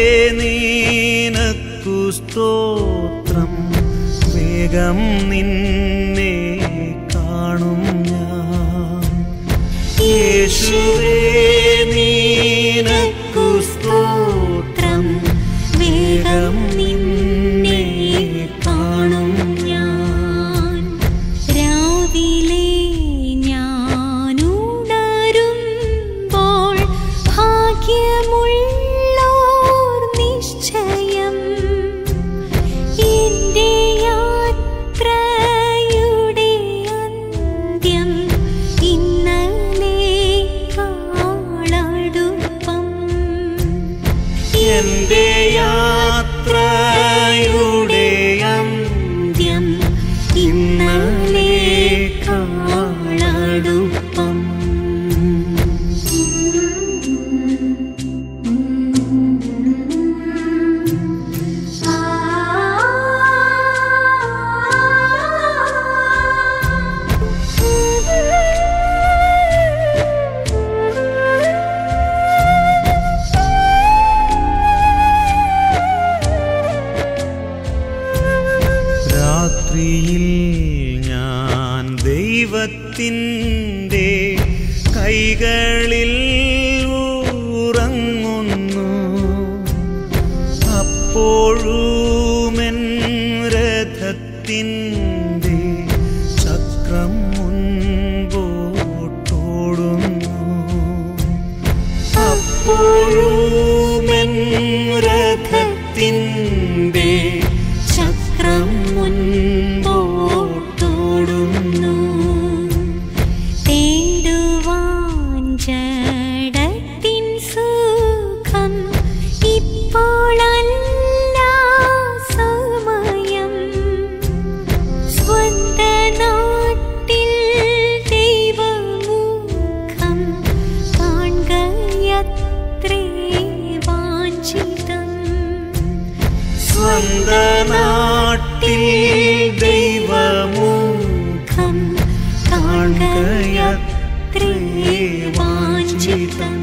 നീനക്കു സ്തോത്രം വേഗം നിന്നെ കാണും ഞാൻ യേശുവേ നീനക്കു സ്തോത്രം വേഗം നിന്നെ കാണും ഞാൻ രാവിലെ ഞാനുണരുമ്പോൾ ഭാഗ്യമുള്ളോർ നിശ്ചയം എൻ്റെ യാത്രയുടെ അന്ത്യം ഇന്നലെ കാളടുപ്പം എൻ്റെ യാത്രയുടെ അന്ത്യം ഇന്നലെ കാളടുപ്പം രാത്രിയിൽ ഞാൻ ദൈവത്തിൻ്റെ കൈകളിൽ ഉറങ്ങുന്നു അപ്പോഴുമെൻ രഥത്തിൻ്റെ ചക്രം മുൻപോട്ടോടുന്നു അപ്പോഴുമെൻ രഥത്തിൻ്റെ ചക്രം മുൻപോട്ടോടുന്നു തേടുവാൻ ജഡത്തിൻ സുഖം ഇപ്പോഴല്ല സമയം സ്വന്ത നാട്ടിൽ ദൈവമുഖം കാണുകയത്രേ വാഞ്ചിതം സ്വന്ത നാട്ടിൽ ദൈവമുഖം കാണുകയത്രേ വാഞ്ചിതം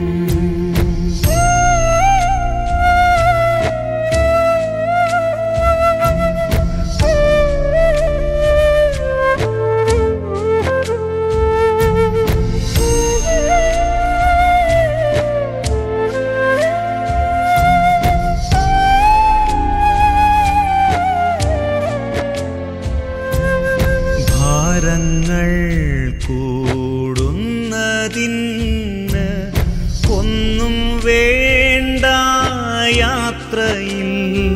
ഭാരങ്ങൾ കൂടുന്നതിന് ഒന്നും വേണ്ട യാത്രയിൽ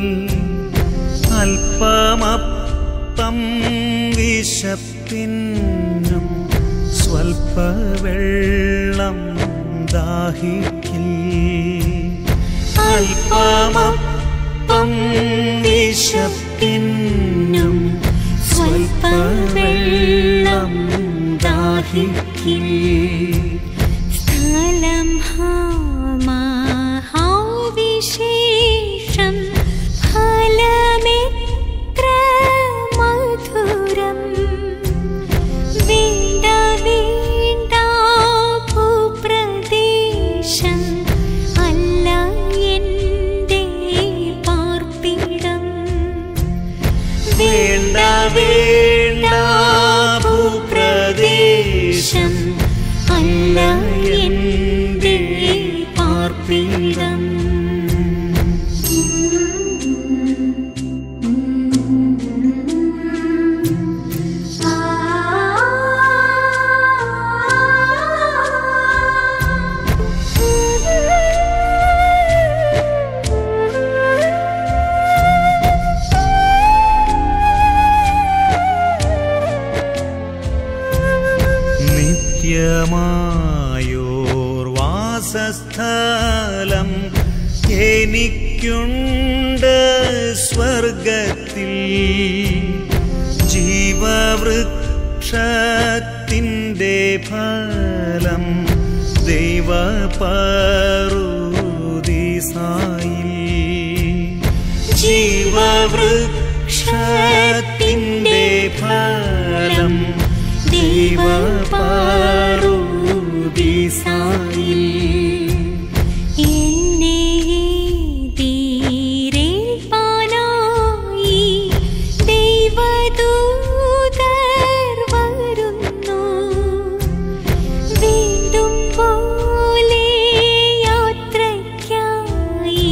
അല്പമപ്പം വിശപ്പിന്നും സ്വൽപ്പ വെള്ളം ദാഹിക്കിൽ അല്പമപ്പം വിശപ്പിന്നും സ്വൽപ്പ വെള്ളം ദാഹിക്കിൽ സ്ഥലം മഹാവിശേഷം ഫലമെത്ര മധുരം വേണ്ട വേണ്ട ഭൂപ്രദേശം അല്ല എൻ്റെ പാർപ്പിടം വേണ്ട വേണ്ട ഭൂപ്രദേശം അല്ല എൻ്റെ പാർപ്പിടം നിത്യമായോർ വാസസ്ഥലം എനിക്കുണ്ട് സ്വർഗത്തിൽ ജീവവൃക്ഷത്തിൻ്റെ ഫലം ദൈവപറുദീസായി ജീവവൃക്ഷത്തിൻ്റെ ഫലം ദൈവപാറുദീസായിൽ എന്നെ ധീരേൽപ്പാനായി ദൈവദൂതർ വരുന്നു വീണ്ടും പോലെ യാത്രയ്ക്കായി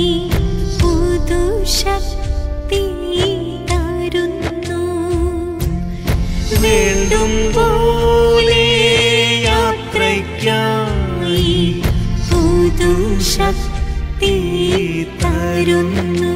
പുതുശക്തി തരുന്നു വീണ്ടും പോലെ യാത്രയ്ക്കായി പുതുശക്തി തരുന്നു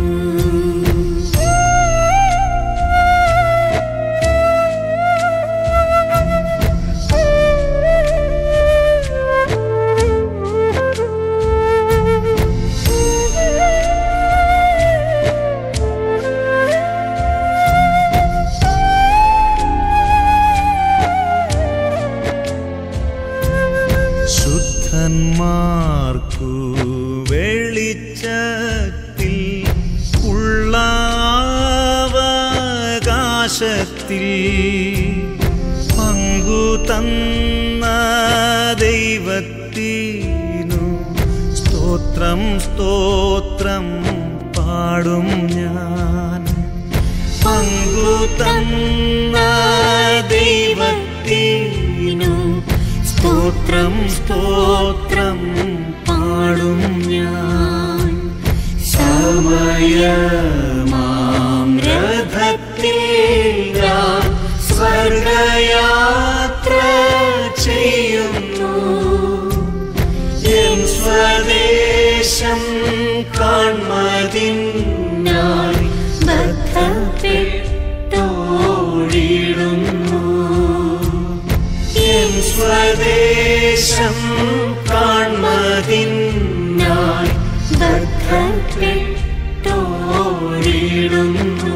ശുദ്ധന്മാർക്കു വെളിച്ചത്തിൽ ഉള്ള അവകാശത്തിൽ പങ്കു തന്ന ദൈവത്തിനു സ്തോത്രം സ്തോത്രം പാടും ഞാൻ പങ്കു തന്ന ദൈവത്തിനു സ്തോത്രം സ്തോത്രം പാടും ഞാൻ സമയമാം രഥത്തിൽ ഞാൻ സ്വർഗയാത്ര ചെയ്യുന്നു എൻ സ്വദേശം കാൺമതിനായി ബദ്ധപ്പെട്ടോടിടുന്നു എൻ സ്വദേശം കാൺമതിനായി ബദ്ധപ്പെട്ടോടിടുന്നു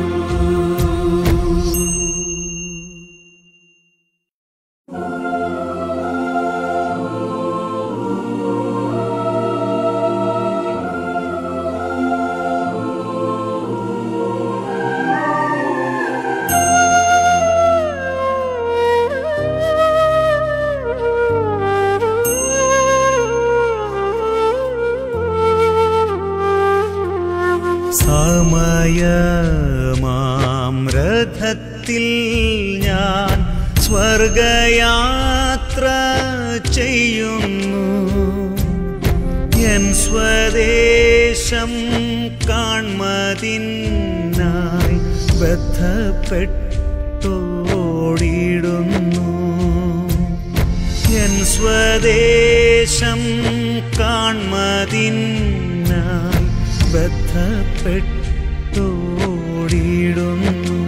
സമയമാം രഥത്തിൽ ഞാൻ സ്വർഗയാത്ര ചെയ്യുന്നു എൻ സ്വദേശം കാൺമതിനായി ബദ്ധപ്പെട്ടോടിടുന്നു എൻ സ്വദേശം കാൺമതിനായി ബദ്ധപ്പെട്ടോടിടുന്നു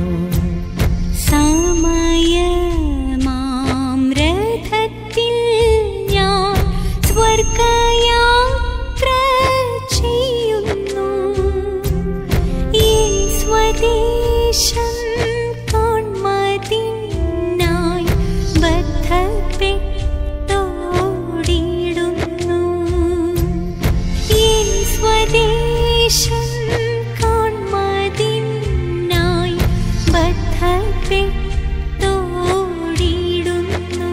സമയമാം രഥത്തിൽ ഞാൻ സ്വർഗയാത്ര ചെയ്യുന്നു എൻ സ്വദേശം കാൺമതിനായി ബദ്ധപ്പെട്ടോടിടുന്നു എൻ സ്വദേശം കാൺമതിനായി ബദ്ധപ്പെട്ടോടിടുന്നു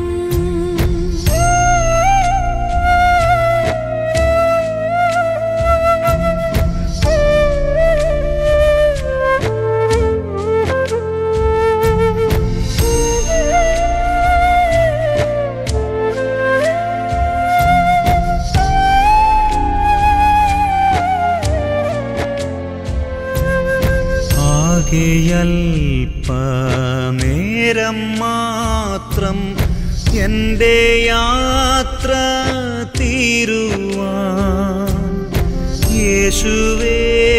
ആകെയൽപനേരം മാത്രം എൻ്റെ യാത്ര തീരുവാൻ യേശുവേ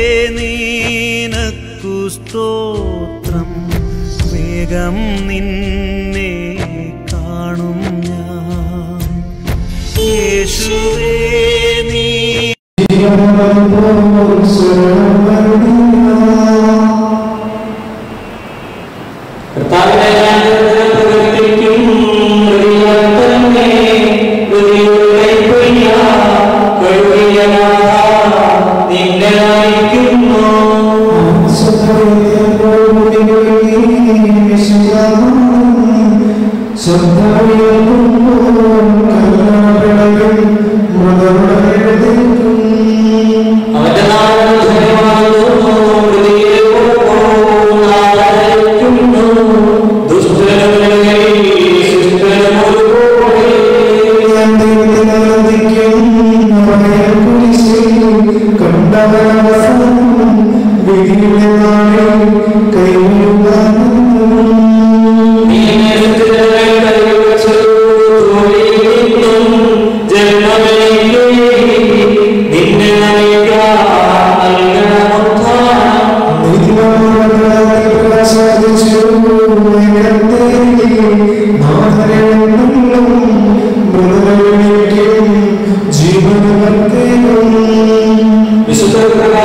നീനക്കു സ്തോത്രം വേഗം നിന്നെ കാണും ഞാൻ യേശുവേ നീ കർത്താവിന്റെ ജ്ഞാനത്തിൽ പ്രകൃതിക്കും ഹൃദയത്തന്നെ ഹൃദയയുടെ പൊയ്യ കഴുകിയ നാഥ നിന്നെ നയിക്കുന്നു ും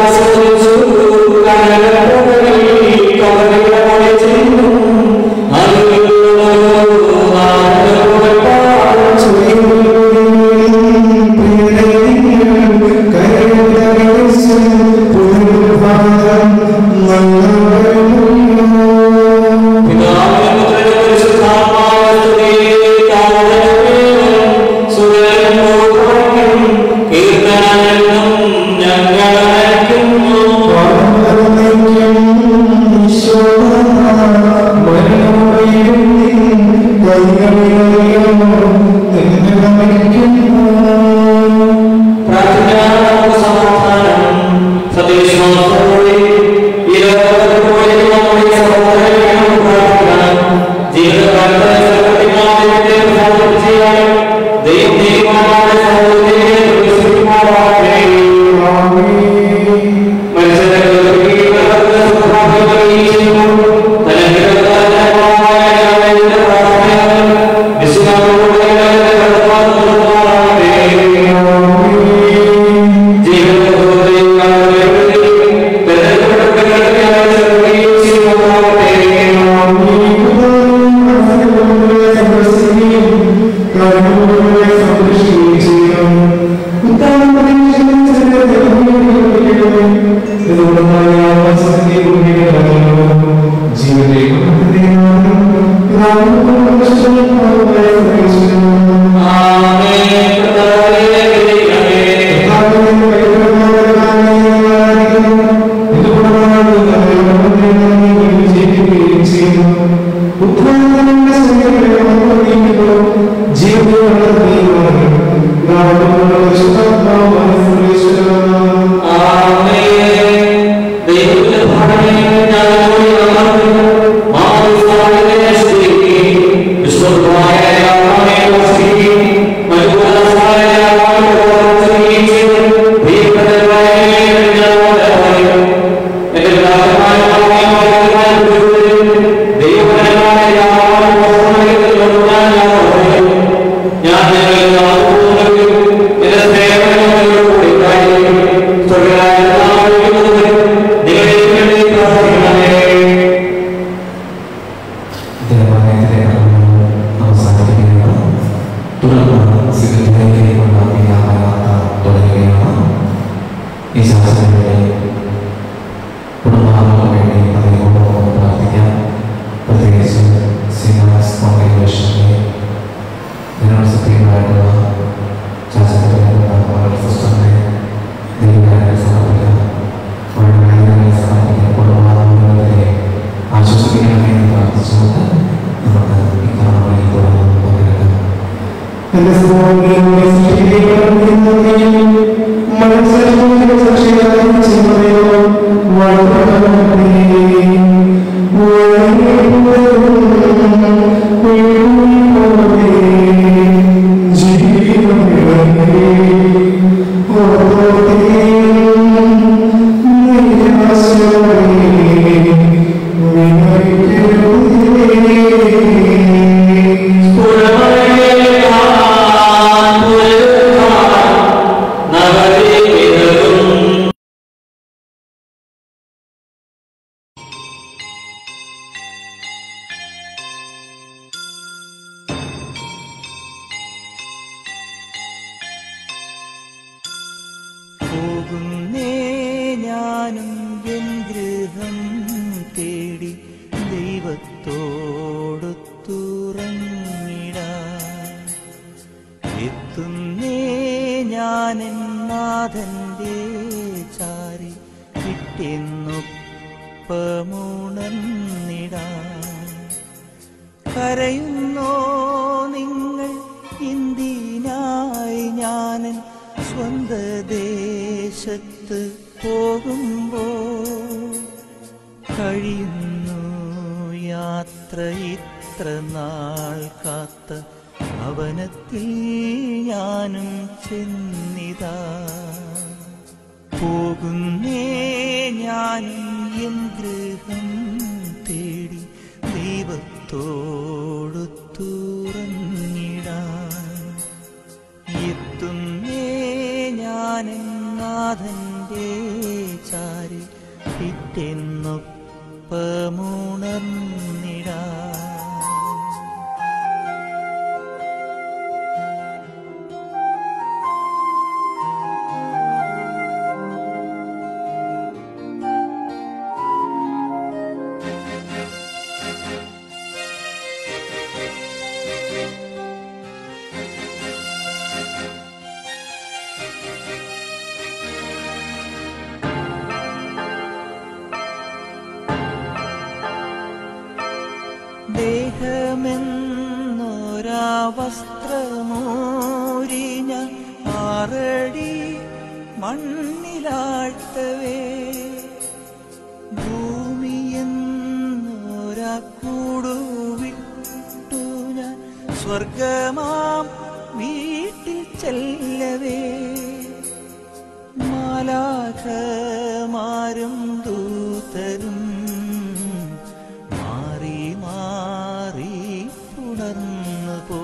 പോകുന്നേ ഞാനും എൻ ഗൃഹം തേടി ദൈവത്തോടു തുറങ്ങിടാൻ എത്തുന്നേ ഞാൻ നാഥന്റെ ചാരി കിട്ടിയെന്നൊപ്പമുണർന്നിടാൻ കരയുന്നോ നിങ്ങൾ എന്തിനായി ഞാനൻ സ്വന്ത ദേശത്ത് പോകുമ്പോൾ കഴിയുന്നു യാത്ര ഇത്ര നാൾ കാത്ത ഭവനത്തിൽ ഞാനും ചെന്നിതാ പോകുന്നേ ഞാനും എൻ ഗൃഹം തേടി ദൈവത്തോടു തുറന്നിടാൻ എത്തുന്നേ ഞാൻ നാഥന്റെ ചാ പിറ്റെന്നൊപ്പമുണർന്നിടാ ദേഹമെന്നൊരാ വസ്ത്രമൂരി ഞാൻ ആറടി മണ്ണിലാഴ്ത്തവേ ഭൂമിയെന്നൊരാ കൂടുവിട്ടു ഞാൻ സ്വർഗമാം വീട്ടിൽ ചെല്ലവേ മാലാഖമാരും ദൂതരും മാറി മാറി പുണർന്നു പോ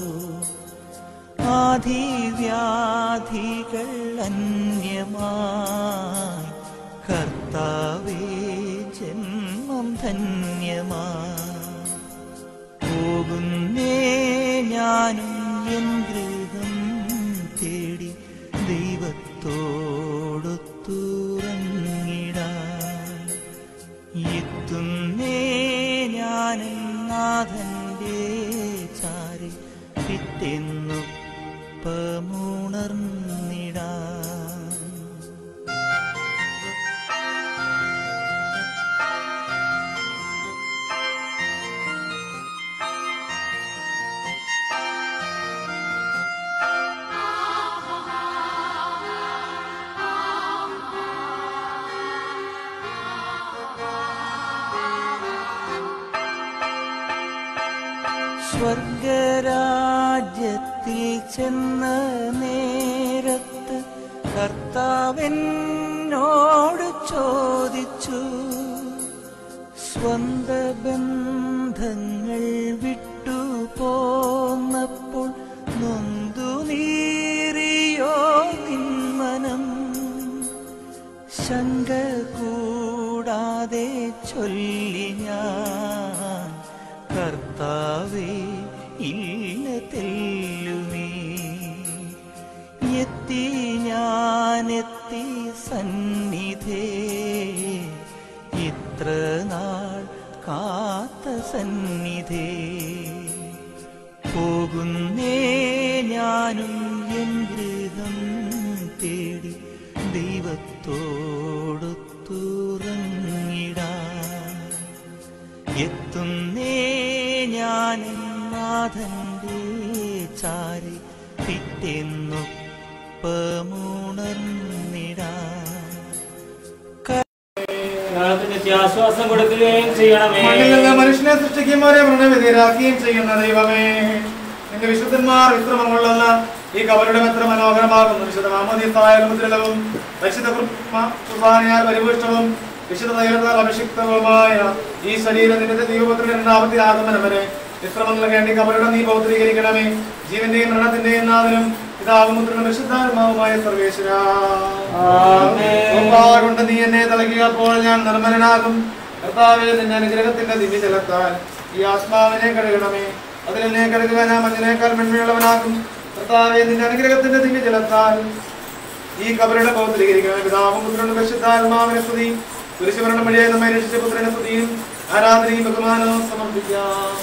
ആധിവ്യാധികൾ അന്യമായി കർത്താവേ ജന്മം ധന്യമായി പോകുന്നേ ഞാനും എൻ ഗൃഹം തേടി ദൈവത്തോടൊത്തുറങ്ങിടാൻ എത്തുന്നേ ഞാനും നാഥന്റെ ചാരി പിറ്റെന്നൊപ്പമുണർന്നിടാൻ സ്വർഗരാജ്യത്തിൽ ചെന്ന നേരത്ത് കർത്താവെന്നോട് ചോദിച്ചു സ്വന്ത ബന്ധങ്ങൾ വിട്ടു പോന്നപ്പോൾ നൊന്തു നീറിയോ നിന്മനം ശങ്ക കൂടാതെ ചൊല്ലി ഞാൻ കർത്താവേ ഇല്ല തെല്ലുമേ എത്തി ഞാനെത്തി സന്നിധേ ഇത്ര നാൾ കാത്ത സന്നിധേ പോകുന്നേ ഞാനും എൻ ഗൃഹം തേടി ദൈവത്തോടൊത്തുറങ്ങിടാൻ എത്തുന്നേ ഞാൻ നാഥന്റെ ചാരി പിറ്റെന്നൊപ്പമുണർന്നിടാൻ ഞങ്ങൾക്ക് നിത്യാശ്വാസം കൊടുക്കുകയും ചെയ്യണമേ മണ്ണിൽ നിന്ന് മനുഷ്യനെ സൃഷ്ടിക്കുമ്പോഴേ വ്രണവിധേയരാക്കുകയും ചെയ്യുന്ന ദൈവമേ നിന്റെ വിശുദ്ധന്മാർ വിശ്രമമുള്ള ഈ കവരുടെ എത്ര മനോഹരമാകുന്നു വിശുദ്ധ മാമോദീസായ മുദ്രലവും പരിശുദ്ധ കുർബ- കുർബാനയാൽ പരിപുഷ്ടവും വിശുദ്ധ തൈലത്താൽ അഭിഷിക്തവുമായ ഈ ശരീരം നിന്റെ ദൈവപുത്രന്റെ രണ്ടാമത്തെ ആഗമനം വരെ വിശ്രമം നൽകേണ്ടി കവരുടെ നീ പൗത്രീകരിക്കണമേ ജീവന്റെയും മരണത്തിന്റെയും നാഥനും പിതാവും പുത്രനും വിശുദ്ധാത്മാവുമായ സർവേശ്വര കൊണ്ട് നീ എന്നെ തളയ്ക്കുക ഞാൻ നിർമ്മലനാകും കർത്താവേ നിന്റെ അനുഗ്രഹത്തിന്റെ ദിവ്യജലത്താൽ ഈ ആത്മാവിനെ കഴുകണമേ അതിൽ എന്നെ കഴുകുക ഞാൻ മഞ്ഞിനേക്കാൾ മെന്മയുള്ളവനാകും കർത്താവേ നിന്റെ അനുഗ്രഹത്തിന്റെ ദിവ്യജലത്താൽ ഈ കബരുടെ പൗത്രീകരിക്കണമേ പിതാവും പുത്രനും പരിശുദ്ധാത്മാവിനെ സ്തുതി കുരിശുമരണം വഴിയായി നമ്മെ രക്ഷിച്ച പുത്രനെ സ്തുതിയും ആരാധനയും ബഹുമാനവും സമർപ്പിക്കാം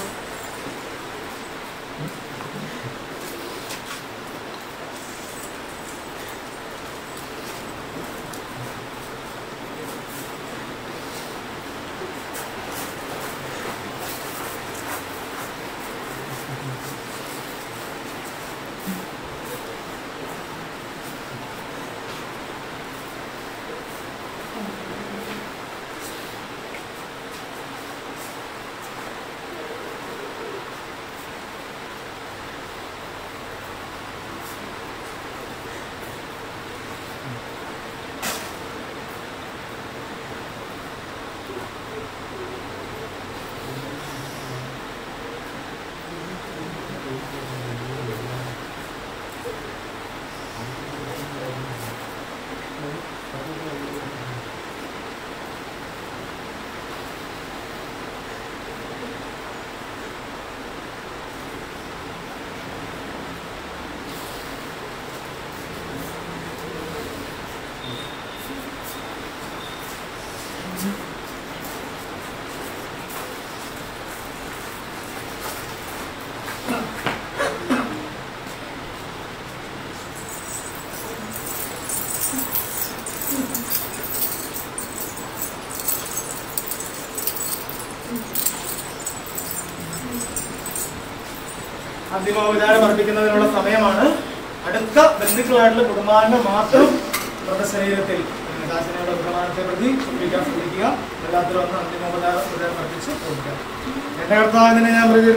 അന്തിമോപചാരം അർപ്പിക്കുന്നതിനുള്ള സമയമാണ് അടുത്ത ബന്ധുക്കളായിട്ടുള്ള കുടുംബാംഗം മാത്രം മൃതശരീരത്തിൽ ദാസനയുടെ പ്രമാണത്തെ പ്രതി ശ്രദ്ധിക്കാൻ ശ്രദ്ധിക്കുക എല്ലാത്തിലും ഒന്ന് അന്തിമോപചാരം ഉപചാരം അർപ്പിച്ച് കൊടുക്കുക എന്റെ കർത്താവിനെ ഞാൻ പ്രതി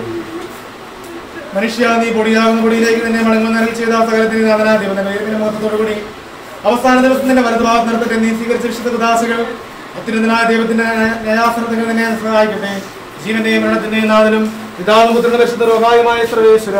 മനുഷ്യ നീ പൊടിയാകുന്ന പൊടിയിലേക്ക് തന്നെ മടങ്ങുന്ന അരൽ ചെയ്ത ആ സകലത്തിന് നാഥനാധിപന്റെ വേദന മുഖത്തോടുകൂടി അവസാന ദിവസം നിന്റെ വലതുഭാഗത്ത് നിർത്തട്ടെ നീ സ്വീകരിച്ച വിശുദ്ധ കുദാസുകൾ അത്യുന്നതനായ ദൈവത്തിന്റെ ന്യായാസനത്തിന് തന്നെ സഹായിക്കട്ടെ ജീവന്റെയും മരണത്തിന്റെയും നാഥനും പിതാവും പുത്രനും പരിശുദ്ധ രോഗായുമായ സർവേശ്വര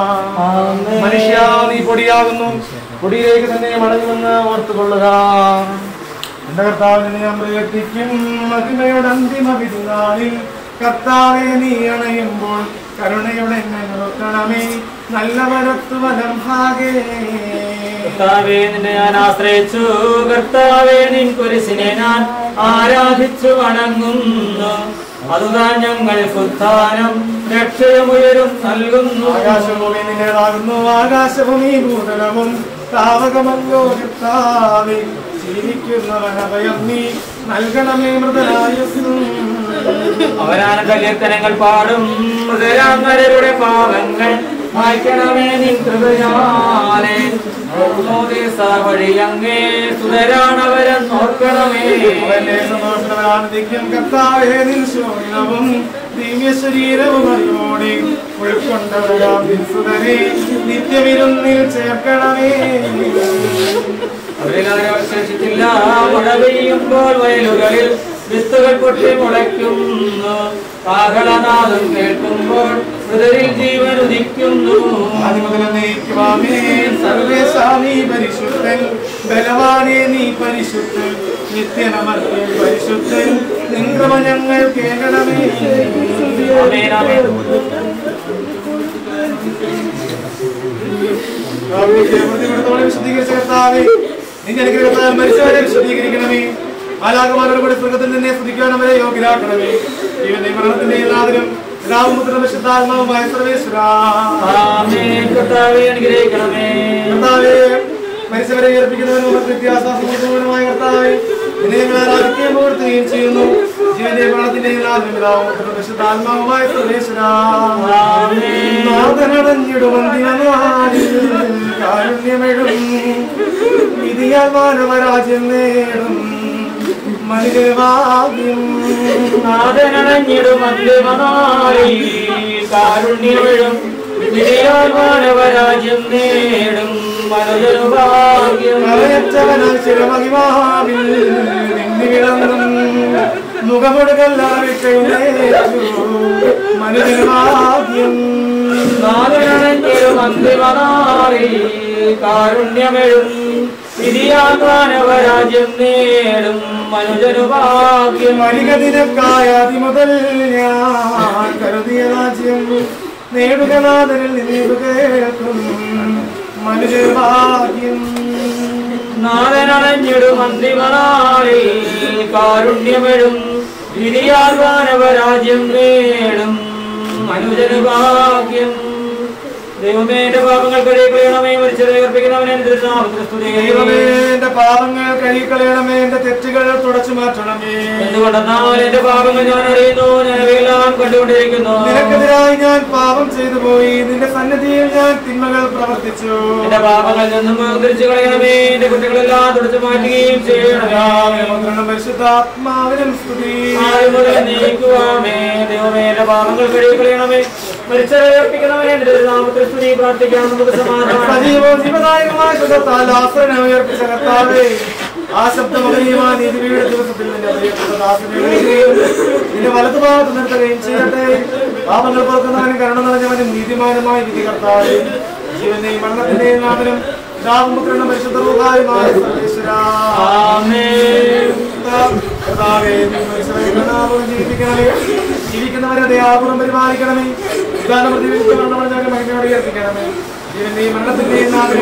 മനുഷ്യ നീ പൊടിയാകുന്നു പൊടിയിലേക്ക് തന്നെ മടങ്ങുമെന്ന് ഓർത്തുകൊള്ളുക എന്റെ കർത്താവിനെ ഞാൻ പ്രയത്നിക്കും മഹിമയുടെ അന്തിമ വിരുന്നാളിൽ കർത്താവെ നീ അണയുമ്പോൾ കരുണയുടെ എന്നെ നോക്കണമേ നല്ല വരത്തു വലം ഭാഗേ കർത്താവേ നിന്നെ ഞാൻ ആശ്രയിച്ചു കർത്താവേ നിൻ കുരിശിനെ ഞാൻ ആരാധിച്ചു വണങ്ങുന്നു അതുതാൻ ഞങ്ങൾ ഉത്ഥാനം രക്ഷയമുയരും നൽകുന്നു ആകാശഭൂമി നിന്റേതാകുന്നു ആകാശവും ഈ ഭൂതലവും താവകമല്ലോ കർത്താവേ ജീവിക്കുന്നവനഭയം നീ നൽകണമേ മൃതനായുസ്സും അവരാന കല്യത്തനങ്ങൾ പാടും മൃതരാമരുടെ പാവങ്ങൾ മായ്ക്കണമേ നിൻ കൃപയാലെ മോദീസ വഴിയങ്ങേ സുതരാണവരെ നോക്കണമേ അവന്റെ സന്തോഷവരാനന്ദിക്കും കർത്താവേ നിൻ ശോഭനവും ദിവ്യ ശരീരവും അറിവോടെ ഉൾക്കൊണ്ടവരാം നിൻ സുതരെ നിത്യവിരുന്നിൽ ചേർക്കണമേ അവരിലാരും അവശേഷിച്ചില്ല മഴ പെയ്യുമ്പോൾ വയലുകളിൽ വിത്തുകൾ പൊട്ടി മുളയ്ക്കുന്നു കാഹളനാദം കേൾക്കുമ്പോൾ മൃതരിൽ ജീവൻ ഉദിക്കുന്നു ആദിമുതലേ സർവേശാമി പരിശുദ്ധൻ ബലവാനെ നീ പരിശുദ്ധൻ നിത്യനമർത്യൻ പരിശുദ്ധൻ നിൻകൃപ ഞങ്ങൾ കേൾക്കണമേ ആമേൻ, ആമേൻ. പ്രതികൂലത്തോടെ വിശദീകരിച്ച കർത്താവേ നിന്റെ അനുഗ്രഹത്താൽ മരിച്ചവരെ വിശദീകരിക്കണമേ ആലാകമാരോട് കൂടി സ്വർഗത്തിൽ നിന്നെ സ്തുതിക്കാൻ അവരെ യോഗ്യരാക്കണമേ ജീവന്റെ മരണത്തിന്റെ നാഥനും പിതാവും പുത്രനും വിശുദ്ധാത്മാവുമായ സർവേശ്വര ആമേൻ. കർത്താവേ അനുഗ്രഹിക്കണമേ കർത്താവേ മരിച്ചവരെ ഏർപ്പിക്കുന്നവനും വ്യത്യാസമായ കർത്താവേ നിന്നെ ഞങ്ങൾ ആരാധിക്കുകയും പുകഴ്ത്തുകയും ചെയ്യുന്നു ജീവന്റെ മരണത്തിന്റെയും നാഥനും പിതാവും പുത്രനും വിശുദ്ധാത്മാവുമായ സർവേശ്വര കാരുണ്യമെഴും വിധിയാൽ മാനവരാജ്യം നേടും മനുഷ്യഭാഗ്യം നാഥനണഞ്ഞിടും അന്തിമനാളി കാരുണ്യമിഴും വിധിയാൽ മാനവരാജ്യം നേടും മനുജനുഭാഗ്യം കലയറ്റവനായി ചിരമഹിമാവിൽ നിന്നിവിളങ്ങും മുഖമൊടുകല്ലാവിക്കൈനേറ്റു മനുഷ്യഭാഗ്യം നാഥനണഞ്ഞിടും അന്തിമനാളി കാരുണ്യമിഴും വിധിയാൽ മാനവരാജ്യം നേടും മനുജനുഭാഗ്യം മലിക നിനക്കായ അതിമുതൽ ഞാൻ കരുതിയ രാജ്യം നേടുക നാഥനിൽ നിന്നിതു കേൾക്കും മനുഷ്യഭാഗ്യം നാഥനണഞ്ഞിടും അന്തിമനാളി കാരുണ്യമെഴും വിധിയാൽ മാനവരാജ്യം നേടും മനുജനുഭാഗ്യം ദൈവമേ എന്റെ പാപങ്ങൾ കഴിയണമേ മരിച്ചത് അർപ്പിക്കുന്നവനെ ദൈവമേ എന്റെ പാപങ്ങൾ കഴുകിക്കളയണമേ എന്റെ തെറ്റുകൾ തുടച്ചു മാറ്റണമേ എന്തുകൊണ്ടെന്നാൽ എന്റെ പാപങ്ങൾ ഞാൻ അറിയുന്നു ഞാൻ അവയെല്ലാം കണ്ടുകൊണ്ടിരിക്കുന്നു നിനക്കെതിരായി ഞാൻ പാപം ചെയ്തു പോയി നിന്റെ സന്നിധിയിൽ ഞാൻ തിന്മകൾ പ്രവർത്തിച്ചു എന്റെ പാപങ്ങളിൽ നിന്നും തിരിച്ചു കളയണമേ എന്റെ കുട്ടികളെല്ലാം തുടച്ചു മാറ്റുകയും ചെയ്യണമേ പിതാവേ, പുത്രനും പരിശുദ്ധാത്മാവിനും സ്തുതി ആദ്യം മുതൽ നീക്കുവാമേ ദൈവമേ എന്റെ പാപങ്ങൾ കഴിയണമേ മരിച്ചവരെ അർപ്പിക്കുന്നവനെ എന്റെ നാമത്തിൽ സ്തുതി പ്രാർത്ഥിക്കാം നമുക്ക് സമാധാനം സജീവവും ജീവദായകമായ ശബ്ദത്താൽ ആശ്രയം ഉയർപ്പിച്ച കർത്താവേ ആ ശബ്ദമകനീയമായ നീതിയുടെ ദിവസത്തിൽ നിന്റെ പ്രിയപ്പെട്ട ദാസനെ വിളിക്കുകയും നിന്റെ വലതുഭാഗത്ത് നിർത്തുകയും ചെയ്യട്ടെ പാപങ്ങൾ പുറക്കുന്നവനും കരുണ നിറഞ്ഞവനും നീതിമാനുമായ വിധി കർത്താവേ ജീവന്റെയും മരണത്തിന്റെയും നാമനും പിതാവും പുത്രനും പരിശുദ്ധ റൂഹായുമായ സർവേശ്വരാ ആമേൻ കർത്താവേ, നീ മനുഷ്യരെ കരുണാപൂർവ്വം ജീവിപ്പിക്കണമേ ജീവിക്കുന്നവരെ ദയാപൂർവ്വം പരിപാലിക്കണമേ വിധാനം പ്രതിവിധിച്ച് മരണമടഞ്ഞവരെ മഹിമയോടെ ഉയർപ്പിക്കണമേ ജീവന്റെയും മരണത്തിന്റെയും നാഥനും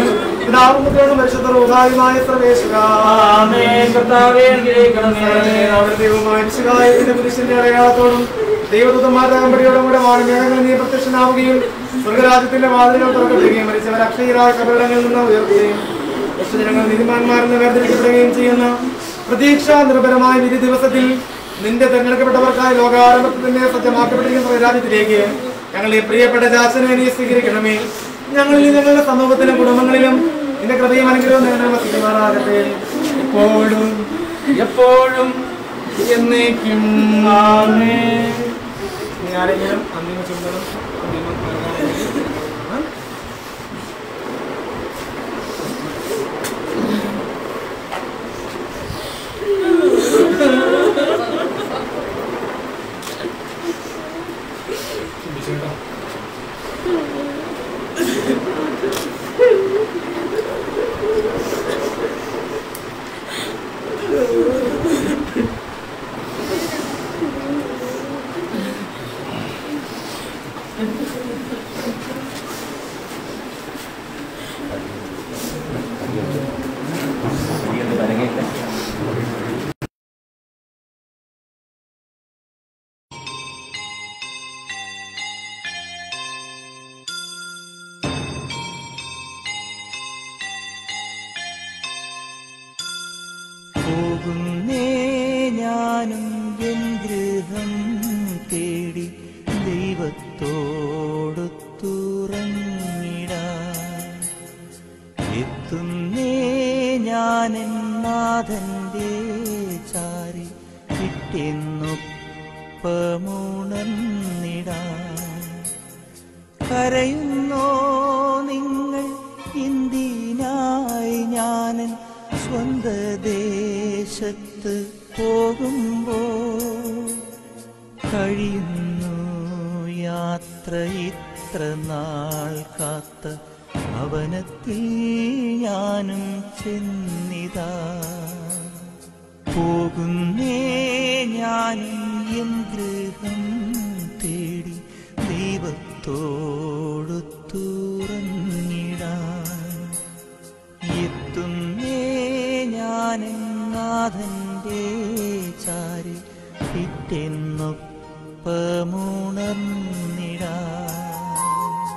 പിതാവും പുത്രനും പരിശുദ്ധ റൂഹായുമായ സർവേശ്വര ആമേൻ കർത്താവേ അനുഗ്രഹിക്കണമേ നമ്മുടെ ദൈവമായ വിശുദ്ധായത്തിന്റെ പുരുഷന്റെ അടയാളത്തോടും ദൈവദൂതന്മാരുടെ അകമ്പടിയോടും കൂടെ മാനമേഘങ്ങൾ നീ പ്രത്യക്ഷനാവുകയും സ്വർഗരാജ്യത്തിന്റെ വാതിലുകൾ തുറക്കപ്പെടുകയും മരിച്ചവർ അക്ഷയരായ കബറിടങ്ങളിൽ നിന്ന് ഉയർത്തുകയും ദശജനങ്ങൾ നീതിമാന്മാരിൽ നിന്ന് വേർതിരിക്കപ്പെടുകയും ചെയ്യുന്ന പ്രതീക്ഷ നിർഭരമായ വിധി ദിവസത്തിൽ നിന്റെ തെരഞ്ഞെടുക്കപ്പെട്ടവർക്കായി ലോകാരംഭത്തിന്റെ സജ്ജമാക്കപ്പെട്ടിരിക്കുന്ന സ്വർഗരാജ്യത്തിലേക്ക് ഞങ്ങളെ പ്രിയപ്പെട്ട ജാസനെ നീ സ്വീകരിക്കണമേ ഞങ്ങളിൽ ഞങ്ങളുടെ സമൂഹത്തിലും കുടുംബങ്ങളിലും നിന്റെ കൃപയും അനുഗ്രഹവും നേടാൻ വസിക്കുമാറാകട്ടെ എപ്പോഴും എപ്പോഴും എന്നേക്കും ആമേൻ ഇനി ആരെങ്കിലും അന്തിമ ചുമതല അന്തിമ നൽകാനെങ്കിൽ, ആ? പോകുന്നേ ഞാനും എൻ ഗൃഹം തേടി ദൈവത്തോടൊത്തുറങ്ങിടാൻ എത്തുന്നേ ഞാനെൻ നാഥന്റെ ചാരി കിട്ടിയെന്നൊപ്പമുണർന്നിടാൻ കരയുന്നോ നിങ്ങൾ ഇന്ത്യനായി ഞാനൻ സ്വന്ത ദേശത്ത് പോകുമ്പോൾ കഴിയുന്നു യാത്ര ഇത്ര നാൾ കാത്ത ഭവനത്തിൽ ഞാനും ചെന്നിതാ പോകുന്നേ ഞാനും എൻ ഗൃഹം തേടി ദൈവത്തോടു തുറന്നിടാൻ എത്തുന്നേ ഞാനും നാഥന്റെ ചാരി പിറ്റെന്നൊപ്പമുണർന്നിടാൻ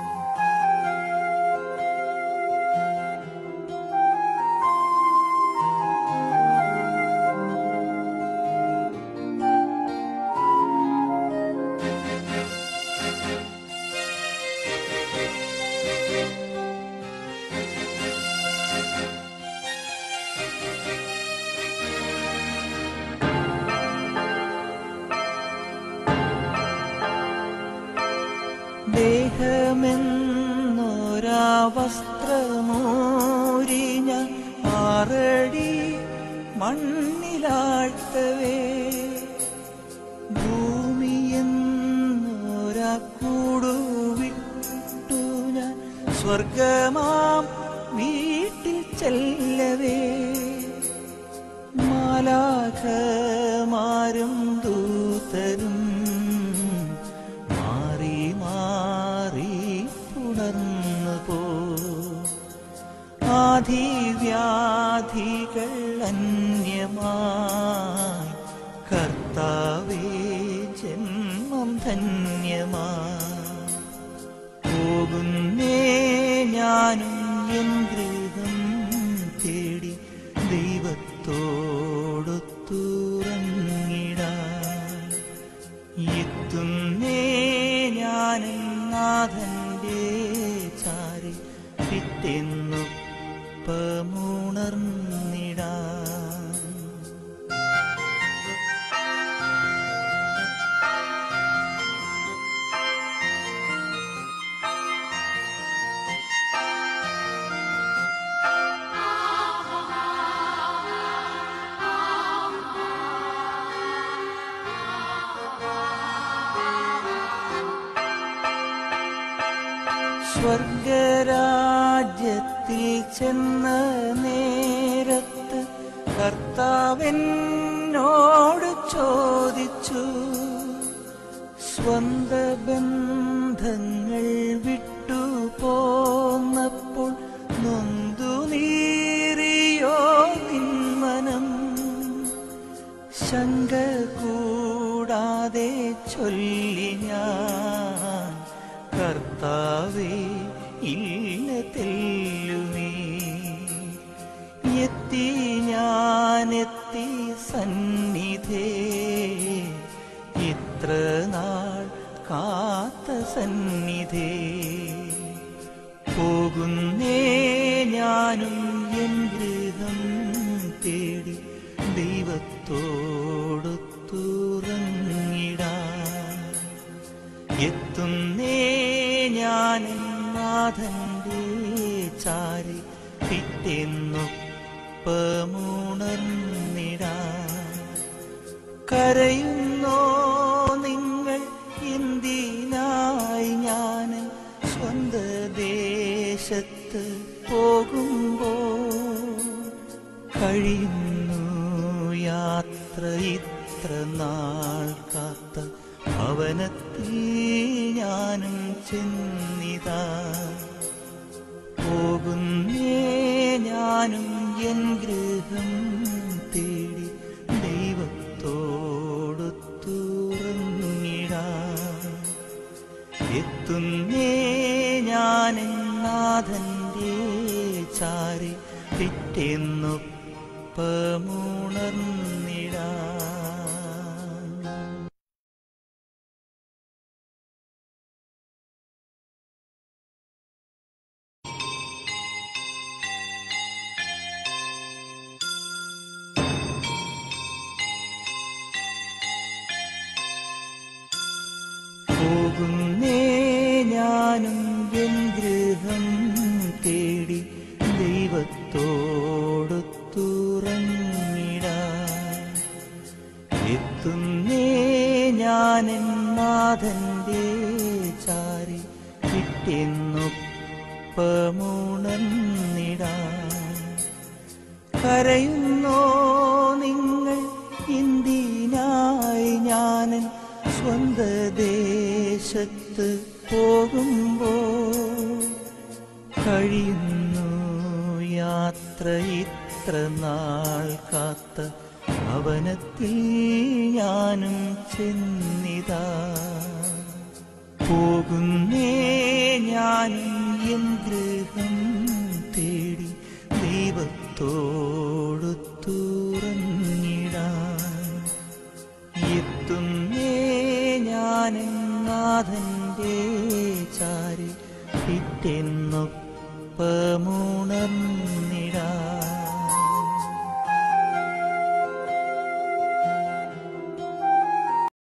ദേഹമെന്നൊരാ വസ്ത്രമോരി ഞാൻ ആറടി മണ്ണിലാഴ്ത്തവേ ഭൂമിയെന്നൊരാ കൂടുവിട്ടു ഞാൻ സ്വർഗമാം വീട്ടിൽ ചെല്ലവേ മാലാഖമാരും ദൂതരും മാറി മാറി പുണർന്നു പോ ആധിവ്യാധികൾ അന്യമായി കർത്താവേ ജന്മം ധന്യമായി പോകുന്നേ ഞാനും എൻ ഗൃഹം തേടി ദൈവത്തോടൊത്തുറങ്ങിടാൻ എത്തുന്നേ ഞാനും നാഥന്റെ ചാരി പിറ്റെന്നൊപ്പമുണർന്നിടാൻ സ്വർഗരാജ്യത്തിൽ ചെന്ന നേരത്ത് കർത്താവെന്നോട് ചോദിച്ചു സ്വന്ത ബന്ധങ്ങൾ വിട്ടു പോന്നപ്പോൾ നൊന്തു ശങ്ക കൂടാതെ ചൊല്ലി ഞാൻ കർത്താവേ ഇല്ല തെല്ലുമേ എത്തി ഞാനെത്തി സന്നിധേ ഇത്ര നാൾ കാത്ത സന്നിധേ പോകുന്നേ ഞാനും എൻ ഗൃഹം തേടി ദൈവത്തോടു തുറങ്ങിടാൻ എത്തുന്നേ ഞാൻ നാഥന്റെ ചാരി പിറ്റെന്നൊപ്പമുണർന്നിടാൻ കരയുന്നോ നിങ്ങൾ എന്തിനായി ഞാൻ സ്വന്ത ദേശത്ത് പോകുമ്പോ കഴിയുന്നു യാത്ര ഇത്ര നാൾ കാത്ത ഭവനത്തിൽ ഞാനും ചെന്നിതാ പോകുന്നേ ഞാനും എൻ ഗൃഹം തേടി ദൈവത്തോടു തുറന്നിടാൻ എത്തുന്നേ ഞാൻ നാഥന്റെ ചാരി പിറ്റെന്നൊപ്പമുണർന്നിടാൻ പോകുന്നേ ഞാനും എൻ ഗൃഹം തേടി ദൈവത്തോടു തുറന്നിടാൻ എത്തുന്നേ ഞാൻ നാഥന്റെ ചാരി കിട്ടിയെന്നൊപ്പമുണർന്നിടാൻ കരയുന്നോ നിങ്ങൾ എന്തിനായി ഞാൻ സ്വന്ത ദേശത്ത് പോകുമ്പോ കഴിയുന്നു യാത്ര ഇത്ര നാൾ കാത്ത ഭവനത്തിൽ ഞാനും ചെന്നിതാ പോകുന്നേ ഞാനും എൻ ഗൃഹം തേടി ദൈവത്തോടു തുറന്നിടാൻ എത്തുന്നേ ഞാൻ നാഥന്റെ ചാരി പിറ്റെന്നൊപ്പമുണർന്നിടാൻ